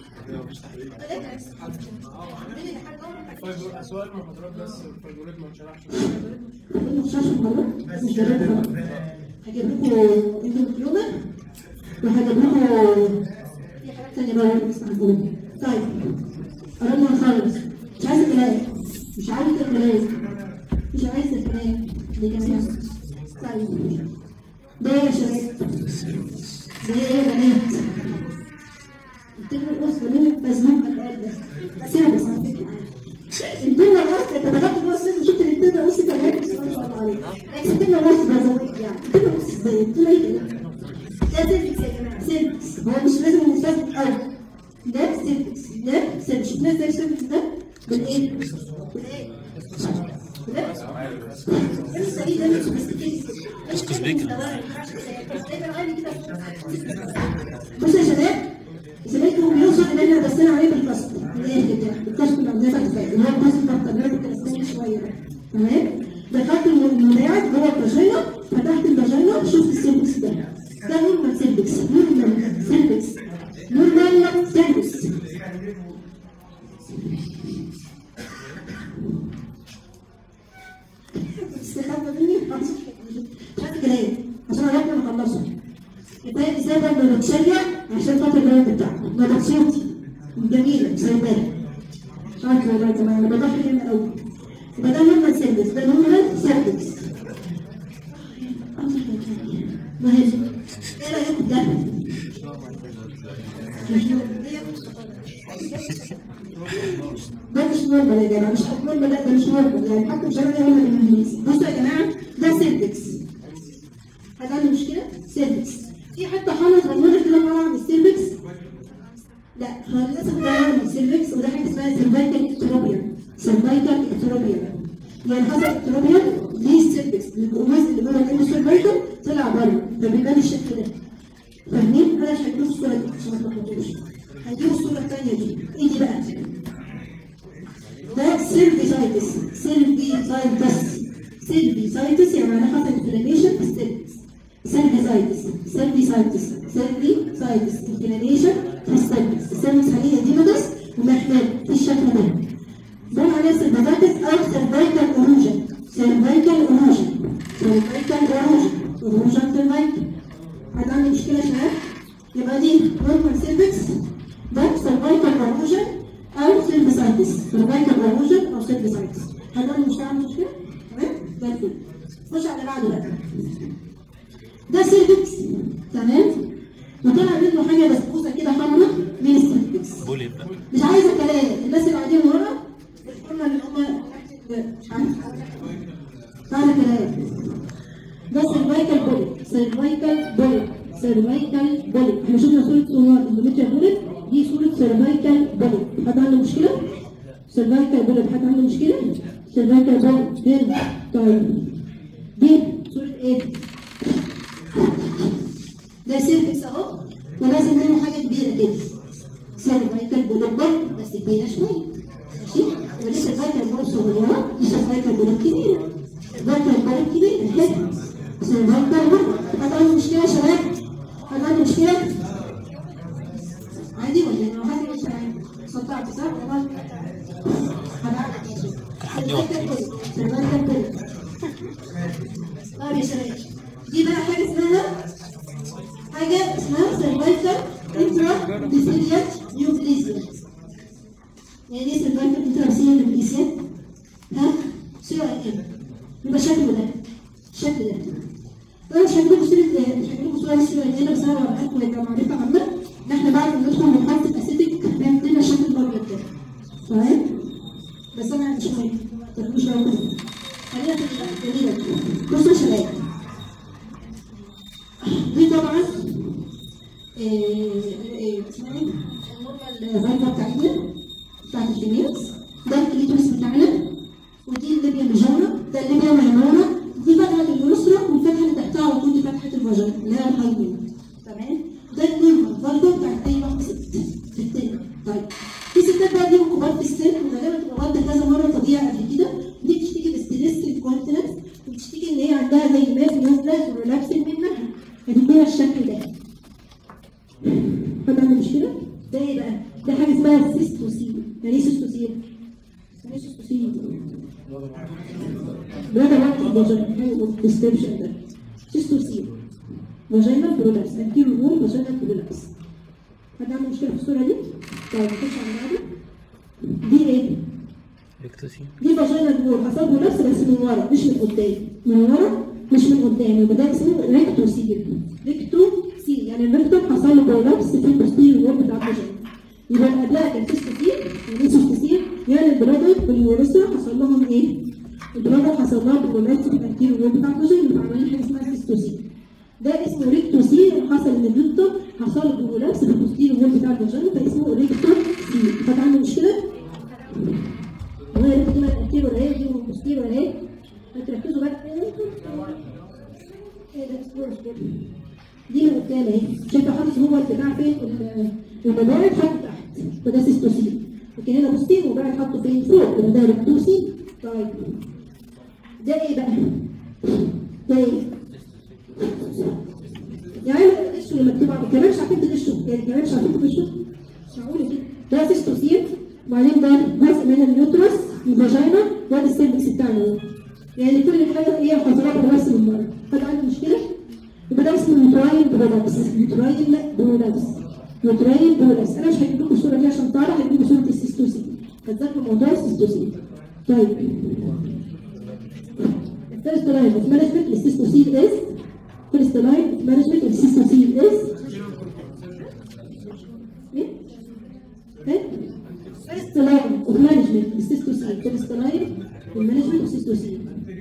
سؤال المحاضرات بس الفايبرات ما انشرحش مش عارفه مرة مش جربت هجيب لكم اندوكلوما وهجيب لكم في حاجات تانية بقى بس هنقولها طيب قربنا نخلص مش عايزة كلام مش عايزة كلام مش عايزة كلام دي كمان طيب ده يا شباب ده ايه يا بنات الترم الأسرة مين مزنوق الآن ده سيبها بس على فكرة الدنيا الوسط انت دخلت جوه السجن شفت الدنيا الوسط كمان ما شاء الله عليك لكن الدنيا الوسط بزوج يعني الدنيا الوسط ازاي الدنيا ايه كده ده سيرفكس يا جماعه سيرفكس هو مش لازم نستخدم قوي ده سيرفكس ده سيرفكس شفنا ازاي السيرفكس ده بالايه؟ بالايه؟ ده لسه دي ده مش بس بصوا يا شباب زميلكم بيوصل ان احنا بصينا عليه بالكسر الاخر ده الكسر اللي عندنا فتح اللي هو الكسر بتاع التجربه الكلاسيكيه شويه ده تمام دخلت المراعي جوه الفاجينا فتحت الفاجينا شفت السيرفكس ده ده نورمال سيرفكس نورمال سيرفكس نورمال سيرفكس استخبى مني خلاص هات كلام عشان اعرف نخلصه يبقى ازاي ده بنتشيع عشان خاطر البلد بتاعنا ده مبسوطي جميله سايباها عارفه والله يا جماعه انا بضحك هنا قوي يبقى ده نورمال سيرفكس ده نورمال سيرفكس مهم ايه رايكم ده؟ مش ده مش نورمال يا جماعه مش نورمال لا ده مش نورمال يعني حتى مش عارفه ولا بالانجليزي بصوا يا جماعه ده سيرفكس هل عنده مشكله؟ سيرفكس في حته حمض غمضه كده طالعه من السيرفكس لا هو للاسف ده طالع من السيرفكس وده حاجه اسمها سيرفايكال اكتروبيا سيرفايكال اكتروبيا يعني حصل اكتروبيا للسيرفكس الجزء اللي جوه الانو سيرفايكال طلع بره فبيبان الشكل ده فاهمين؟ انا مش هجيب الصوره دي عشان ما تلخبطوش هجيب الصوره الثانيه دي ايه دي بقى؟ ده سيرفيسايتس سيرفيسايتس سيرفيسايتس يعني معناها حصل انفلاميشن في السيرفكس سيرفيسايتس سيرفيسايتس سيرفيسايتس انفلاميشن في السيرفكس السيرفكس حاليا ديمودس ومحتاج في الشكل ده ده معناه سيرفيسايتس او سيرفايكال اوروجن سيرفايكال اوروجن سيرفايكال اوروجن اوروجن سيرفايكال حد عنده مشكله يا شباب يبقى دي نورمال سيرفكس ده سيرفايكال اوروجن او سيرفيسايتس سيرفايكال اوروجن او سيرفيسايتس حد عنده مشكله عنده مشكله تمام زي الفل خش على اللي بعده بقى ده سيرفكس تمام وطلع منه حاجه بسبوسه كده حمراء من السيرفكس بولي بقى مش عايزه كلام الناس اللي قاعدين ورا قلنا ان هم مش عارفه تعالى كلام ده سيرفايكال بولي سيرفايكال بولي سيرفايكال بولي احنا شفنا صوره سونار اندوميتريا بولي دي صوره سيرفايكال بولي حد عنده مشكله؟ سيرفايكال بولي حد عنده مشكله؟ سيرفايكال بولي هنا طيب دي صوره ايه؟ ده سيرفكس اهو ولازم منه حاجه كبيره كده سيرفايكال بولب بس كبيره شويه ماشي ولسه الفايكال بولب صغيره لسه الفايكال بولب كبيره الفايكال بولب كبيره حلو سيرفايكال بولب حد عنده مشكله يا شباب؟ حد عنده مشكله؟ عادي ولا ايه؟ حد مش عادي صدعت صح؟ خلاص هبعت يا شيخ سيرفايكال بولب سيرفايكال بولب طيب يا شباب دي بقى حاجه اسمها حاجه اسمها سيرفايكال انترا ديسيليات نيوكليزيا يعني ايه سيرفايكال انترا ديسيليات نيوكليزيا؟ ها؟ صيغه ايه؟ يبقى شكله ده الشكل ده انا مش هجيب لكم صوره مش هجيب لكم صوره الصوره هنا بس انا بوريها لكم هيبقى معرفه عامه ان احنا بعد ما ندخل مرحله الاسيتيك هنعمل لنا الشكل الابيض ده تمام؟ بس انا مش مهم ما تاخدوش بالكم خلينا في الجميله دي بصوا يا شباب دي طبعا اسمها ايه؟ النورمال فايبر بتاعتنا بتاعت الفيميلز ده الكليتورس بتاعنا ودي الليبيا ميجورا ده الليبيا ميمورا دي فتحة اليسرى والفتحة اللي تحتها على طول دي فتحة الفاجينا اللي هي الهايبين تمام؟ ده النورمال فايبر بتاعت أي واحدة ست بقى دي كبار في السن وغالبا تبقى والده كذا مره تضيع قبل كده دي بتشتكي بستريس الكونتيننس وبتشتكي ان هي عندها زي ماس نازله وريلابس منها هتديها الشكل ده حد عنده مشكله؟ ده ايه بقى؟ ده حاجه اسمها سيستوسيل يعني ايه سيستوسيل؟ يعني ايه سيستوسيل؟ ده ده وقت الديسكربشن ده سيستوسيل فاجينال برولابس انتيرو وول فاجينال برولابس حد عنده مشكله في الصوره دي؟ طيب نخش على بعده دي ايه؟ اكتسي دي فاجينال وول حصل له نفس بس من ورا مش من قدام من ورا مش من قدام يبقى ده اسمه ريكتو سيل ريكتو سيل يعني الريكتو حصل له برولابس في البوستيريور وول بتاع الفاجينا يبقى اللي قبلها كان سيستوسيل يعني ايه سيستوسيل؟ يعني البرادر واليوريثرا حصل لهم ايه؟ البرادر حصل لها برولابس في الانتيريور وول بتاع الفاجينا فعملنا حاجه اسمها سيستوسيل ده اسمه ريكتوسيل حصل ان الدكتور حصل له برولابس في البوستيريور وول بتاع الفاجينا فاسمه ريكتوسيل حد عنده مشكله؟ والله كده الانتيرو اهي دي والبوستيرو اهي هتركزوا بقى ايه ده اصبر اصبر دي من قدام اهي شايفه حاطط هو البتاع فين المبارد حاطط تحت فده سيستوسيل لكن هنا بوستيرو وبعد حاطه فين فوق يبقى ده ريكتوسيل طيب ده ايه بقى؟ ده ايه؟ يعني الغش اللي مكتوب على كمان مش عارفين تغشوا يعني كمان مش عارفين تغشوا مش معقوله كده ده سيستوسيل وبعدين ده جزء من اليوترس الفاجينا وادي السيرفكس بتاعنا يعني كل حاجه هي حضرات بس من بره حد عنده مشكله؟ يبقى ده اسمه يوتراين برولابس يوتراين برولابس يوتراين برولابس انا مش هجيب لكم الصوره دي عشان تعرف هجيب لكم صوره السيستوسيل فتذاكروا موضوع السيستوسيل طيب First line of management السيستوسيل is First line of management السيستوسيل is ايه؟ ايه؟ First line of management السيستوسيل First line of management السيستوسيل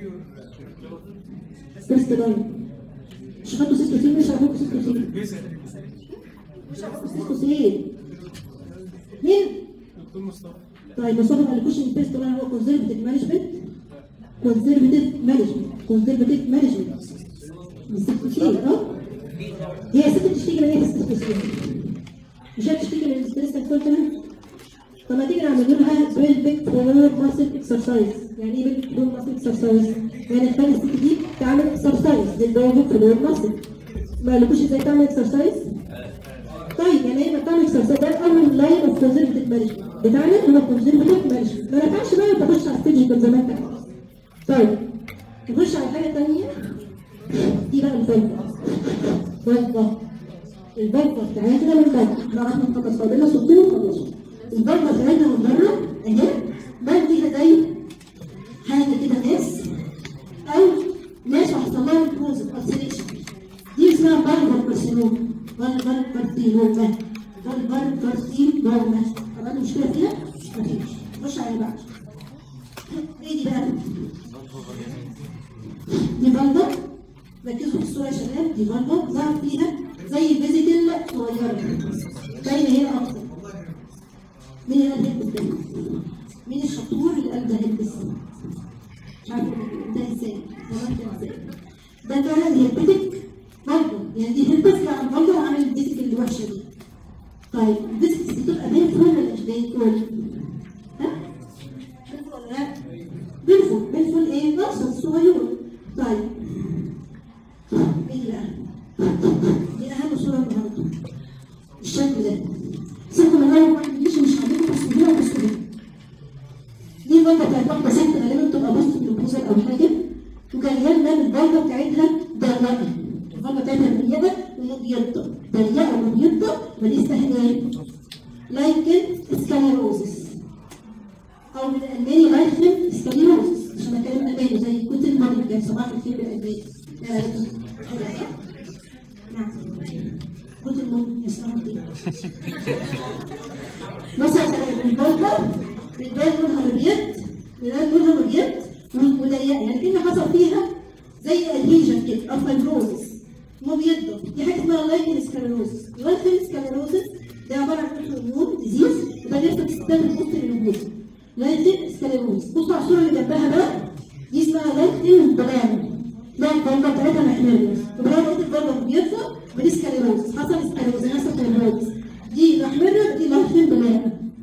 First line مش خدتوا سيستوسيل مش هاخدوا سيستوسيل مش هاخدوا سيستوسيل مين؟ طيب مصطفى ما قالكوش ان الفيرست لاين هو كونزرفتيف مانجمنت كونزرفتيف مانجمنت كونزرفتيف مانجمنت السيستوسيل اه هي ست بتشتكي من ايه السيستوسيل مش هتشتكي من الستريس كونتنت طب ما تيجي نعمل لها بيلفيك فلور ماسل اكسرسايز يعني ايه بيلفيك فلور ماسل اكسرسايز؟ يعني تخلي الست دي تعمل اكسرسايز للبيلفيك فلور ماسل ما قالكوش ازاي تعمل اكسرسايز؟ طيب يعني ايه بتعمل اكسرسايز ده اول لاين اوف كونزرفتيف مانجمنت بتاعنا هو كونزرفتيف مانجمنت ما نفعش بقى تخش على السيرجيكال زي ما انت عايز طيب نخش على حاجه ثانيه دي بقى الفلفه فلفه الفلفه بتاعتنا من بره احنا عرفنا نخلص فاضلنا صوتين ونخلصوا الفلفه بتاعتنا من بره اهي بان فيها زي حاجه كده ناس او ناس وحصل لها بروز السليكشن دي اسمها بلبر كارسينوما بلبر كارسينوما بلبر كارسينوما طب عندي مشكله فيها؟ مفيش خش على اللي بعده ايه دي بقى؟ دي بلبر ركزوا في الصوره يا شباب دي بلبر ظهر فيها زي فيزيتل صغيره باينه هنا اكتر مين اللي قال هيلبس ده؟ مين الشطور اللي قال ده هيلبس؟ مش عارفه ده ازاي؟ والله ده ازاي؟ ده فعلا هيلبتك برضه يعني دي هيلبس لا برضه عامل البيتك اللي وحشه دي طيب البيتك بتبقى بين فول ولا مش بين فول؟ ها؟ بين فول ولا لا؟ بين فول بين فول ايه؟ ناقصه صغير طيب ايه دي بقى؟ دي اهم صوره النهارده الشكل ده سيبكم من الاول ما تجيش مش هديكم تصويرها وتصويرها دي البلطه بتاعت واحده ست غالبا بتبقى بوست بروبوزال او حاجه وجايه لنا البلطه بتاعتها ضيقه البلطه بتاعتها ضيقه ومبيضه ضيقه ومبيضه فدي اسمها ايه؟ لايكن سكاليروزس او بالالماني لايكن سكاليروزس عشان اتكلم الماني زي كنت المرض كان صباح الخير بالالماني نعم كنت المرض يسمعوا كده مثلا البلطه بتبان لونها ابيض بتبان لونها ابيض وضيقه يعني كأن حصل فيها زي ادهيجن كده او فايبروزس مبيضه دي حاجه اسمها لايكن سكلروزس اللايكن سكلروزس ده عباره عن اوتوميون ديزيز وده بيحصل في الستات البوست الوجود لايكن سكلروزس بصوا على الصوره اللي جنبها بقى دي اسمها لايكن بلان لا الضربه بتاعتها محمره وبلان لقيت الضربه مبيضه ودي سكلروزس حصل سكلروزس حصل فايبروزس دي محمره دي لايكن بلان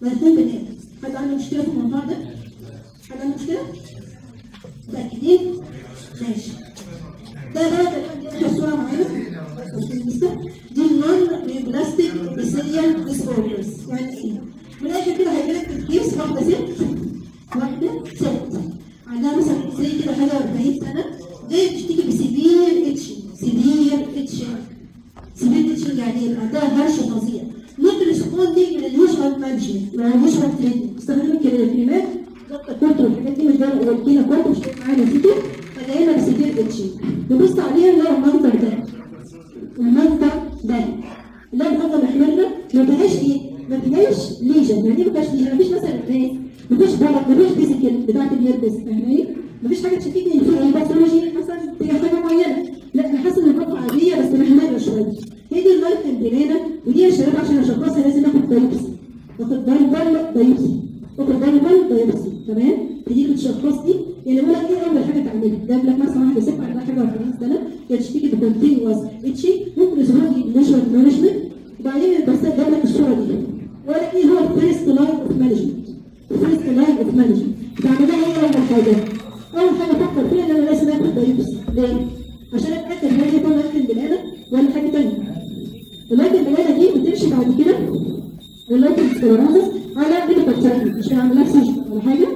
والاثنين بنات حد عنده مشكله في الموضوع ده؟ حد عنده مشكله؟ متاكدين؟ ماشي ده بقى كان عندي صوره معانا دي النون بلاستيك بيسيريال ديسوردرز يعني ايه؟ من الاخر كده هيجيلك في الكيس واحده ست واحده ست عندها مثلا زي كده حاجه 40 سنه جايه بتشتكي بسيفير اتشنج سيفير اتشنج سيفير اتشنج يعني ايه؟ عندها هرش فظيع نوت ريسبوندينج لليوجوال مانجمنت يعني يوجوال تريتمنت استخدمت الكريمات كنت الحاجات دي مش جايه والكينا كنت مش معانا فيكم فجاينا بسيفير اتشنج نبص عليها نلاقي المنظر ده المنظر ده لا المنظر محمرة ما فيهاش ايه؟ ما فيهاش ليجن يعني ايه ما فيهاش ليجن؟ ما فيش مثلا ايه؟ ما فيش بلد ما فيش فيزيكال بتاعت اليربس فاهماني؟ ما فيش حاجه تشككني ان في ايه باثولوجي مثلا في حاجه معينه لا انا حاسه ان البطه عاديه بس محمره شويه هي دي اللايف البنانه ودي يا شباب عشان اشخصها لازم اخد بايوبسي واخد بالبل بايوبسي واخد بالبل بايوبسي تمام؟ تيجي بتشخص دي يعني بقول لك ايه اول حاجه تعملها؟ جاب لك مثلا واحده ست عندها حاجه 40 سنه هي تشتكي بكونتينوس اتشي ممكن اسمها نشر مانجمنت وبعدين بس جاب لك الصوره دي وقال لك ايه هو الفيرست لاين اوف مانجمنت الفيرست لاين اوف مانجمنت تعملها ايه اول حاجه؟ اول حاجه فكر فيها ان انا لازم اخد بايوبسي ليه؟ عشان اتاكد هل هي طبعا اكل البنانه ولا حاجه ثانيه ولكن البنانه دي بتمشي بعد كده للايكن سكليروزس على ميديكال ثيرابي مش هعمل لها سيجن ولا حاجه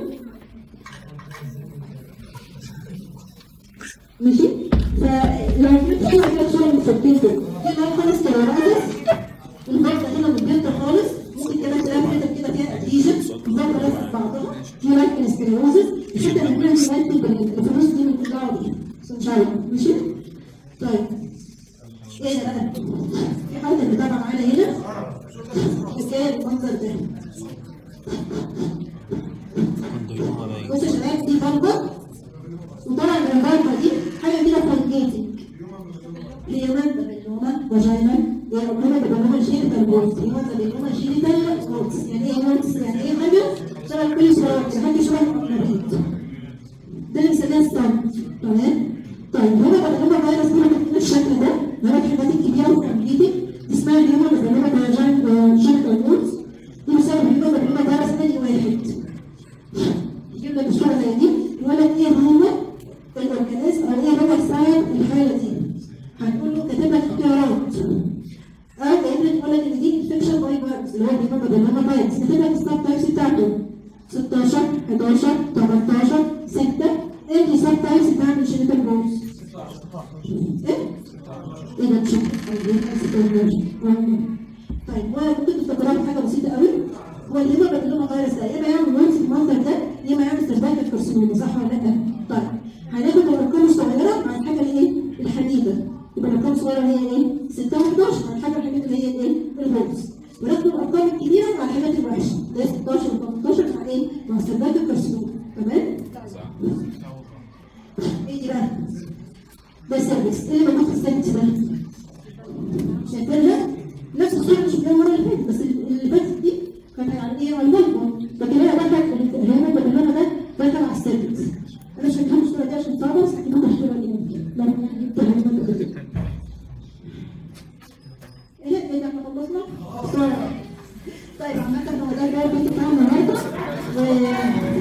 ماشي فلو عملت اي حاجه شويه مسكين كده كده خالص سكليروزس البطه هنا متجلطه خالص ممكن كمان تلاقي حته كده فيها اديجن البطه لازقه في بعضها دي لايكن سكليروزس الحته اللي كلها دلوقتي الفلوس دي بتطلع دي ان شاء الله ماشي طيب ايه ده بقى في حد متابع معانا هنا حكايه المنظر ده بصوا يا شباب دي ضربه وطبعا الضربه دي حاجه كده فانجيتنج هي ماده بالنومه فاجينال هي ربنا بالنومه جينيتال بورس هي ماده بالنومه جينيتال بورس يعني ايه بورس يعني ايه حاجه شبه كل شويه لحد شويه مريض ده اللي بنسميها ستارت تمام طيب هو بالنومه فيروس كله بيكون الشكل ده ده الحاجات الكبيره والكمبيوتر اسمها هيومن بالنومه فاجينال جينيتال بورس دي بسبب هيومن بالنومه فيروس تاني واحد يجيب لك الصوره زي دي يقول لك ايه هو الاورجانيزم او ايه هو الساين في الحاله دي هتقول له كاتب لك اختيارات او جايب لك يقول لك ان دي انفكشن باي فيروس اللي هو بيبقى بالنسبه فيروس كاتب لك السب تايبس بتاعته 16 11 18 6 ايه دي سب تايبس بتاعت الجينيتال بروز ايه؟ ايه ده مش طيب وممكن تفتكروها بحاجه بسيطه قوي هو اللي هو بكلمه فيروس ده يا اما يعمل وانس المنظر ده يا اما يعمل سيرفايكال كارسينوما صح ولا لا؟ طيب هناخد الارقام الصغيره مع الحاجه الايه؟ الحديده يبقى الارقام الصغيره هي ايه؟ 6 و11 مع الحاجه الحديده اللي هي الايه؟ الهولز وناخد الارقام الكبيره مع الحاجات الوحشه ده 16 و18 مع ايه؟ مع سيرفايكال كارسينوما تمام؟ ايه دي بقى؟ ده سيرفكس ايه اللي موجود في السيرفكس ده؟ شايفينها؟ نفس الصوره اللي شفناها المره اللي فاتت بس اللي فاتت دي كانت عن ايه عن البلبل لكن هنا ده كان الهرمون بالهرمون ده ده تبع السيرفكس انا مش هجيب الصوره دي عشان صعبه بس هجيب لكم الصوره دي لو جبت الهرمون ده ايه ايه ده احنا خلصنا؟ صورة. طيب عامة هو ده الجواب بتاعنا النهارده و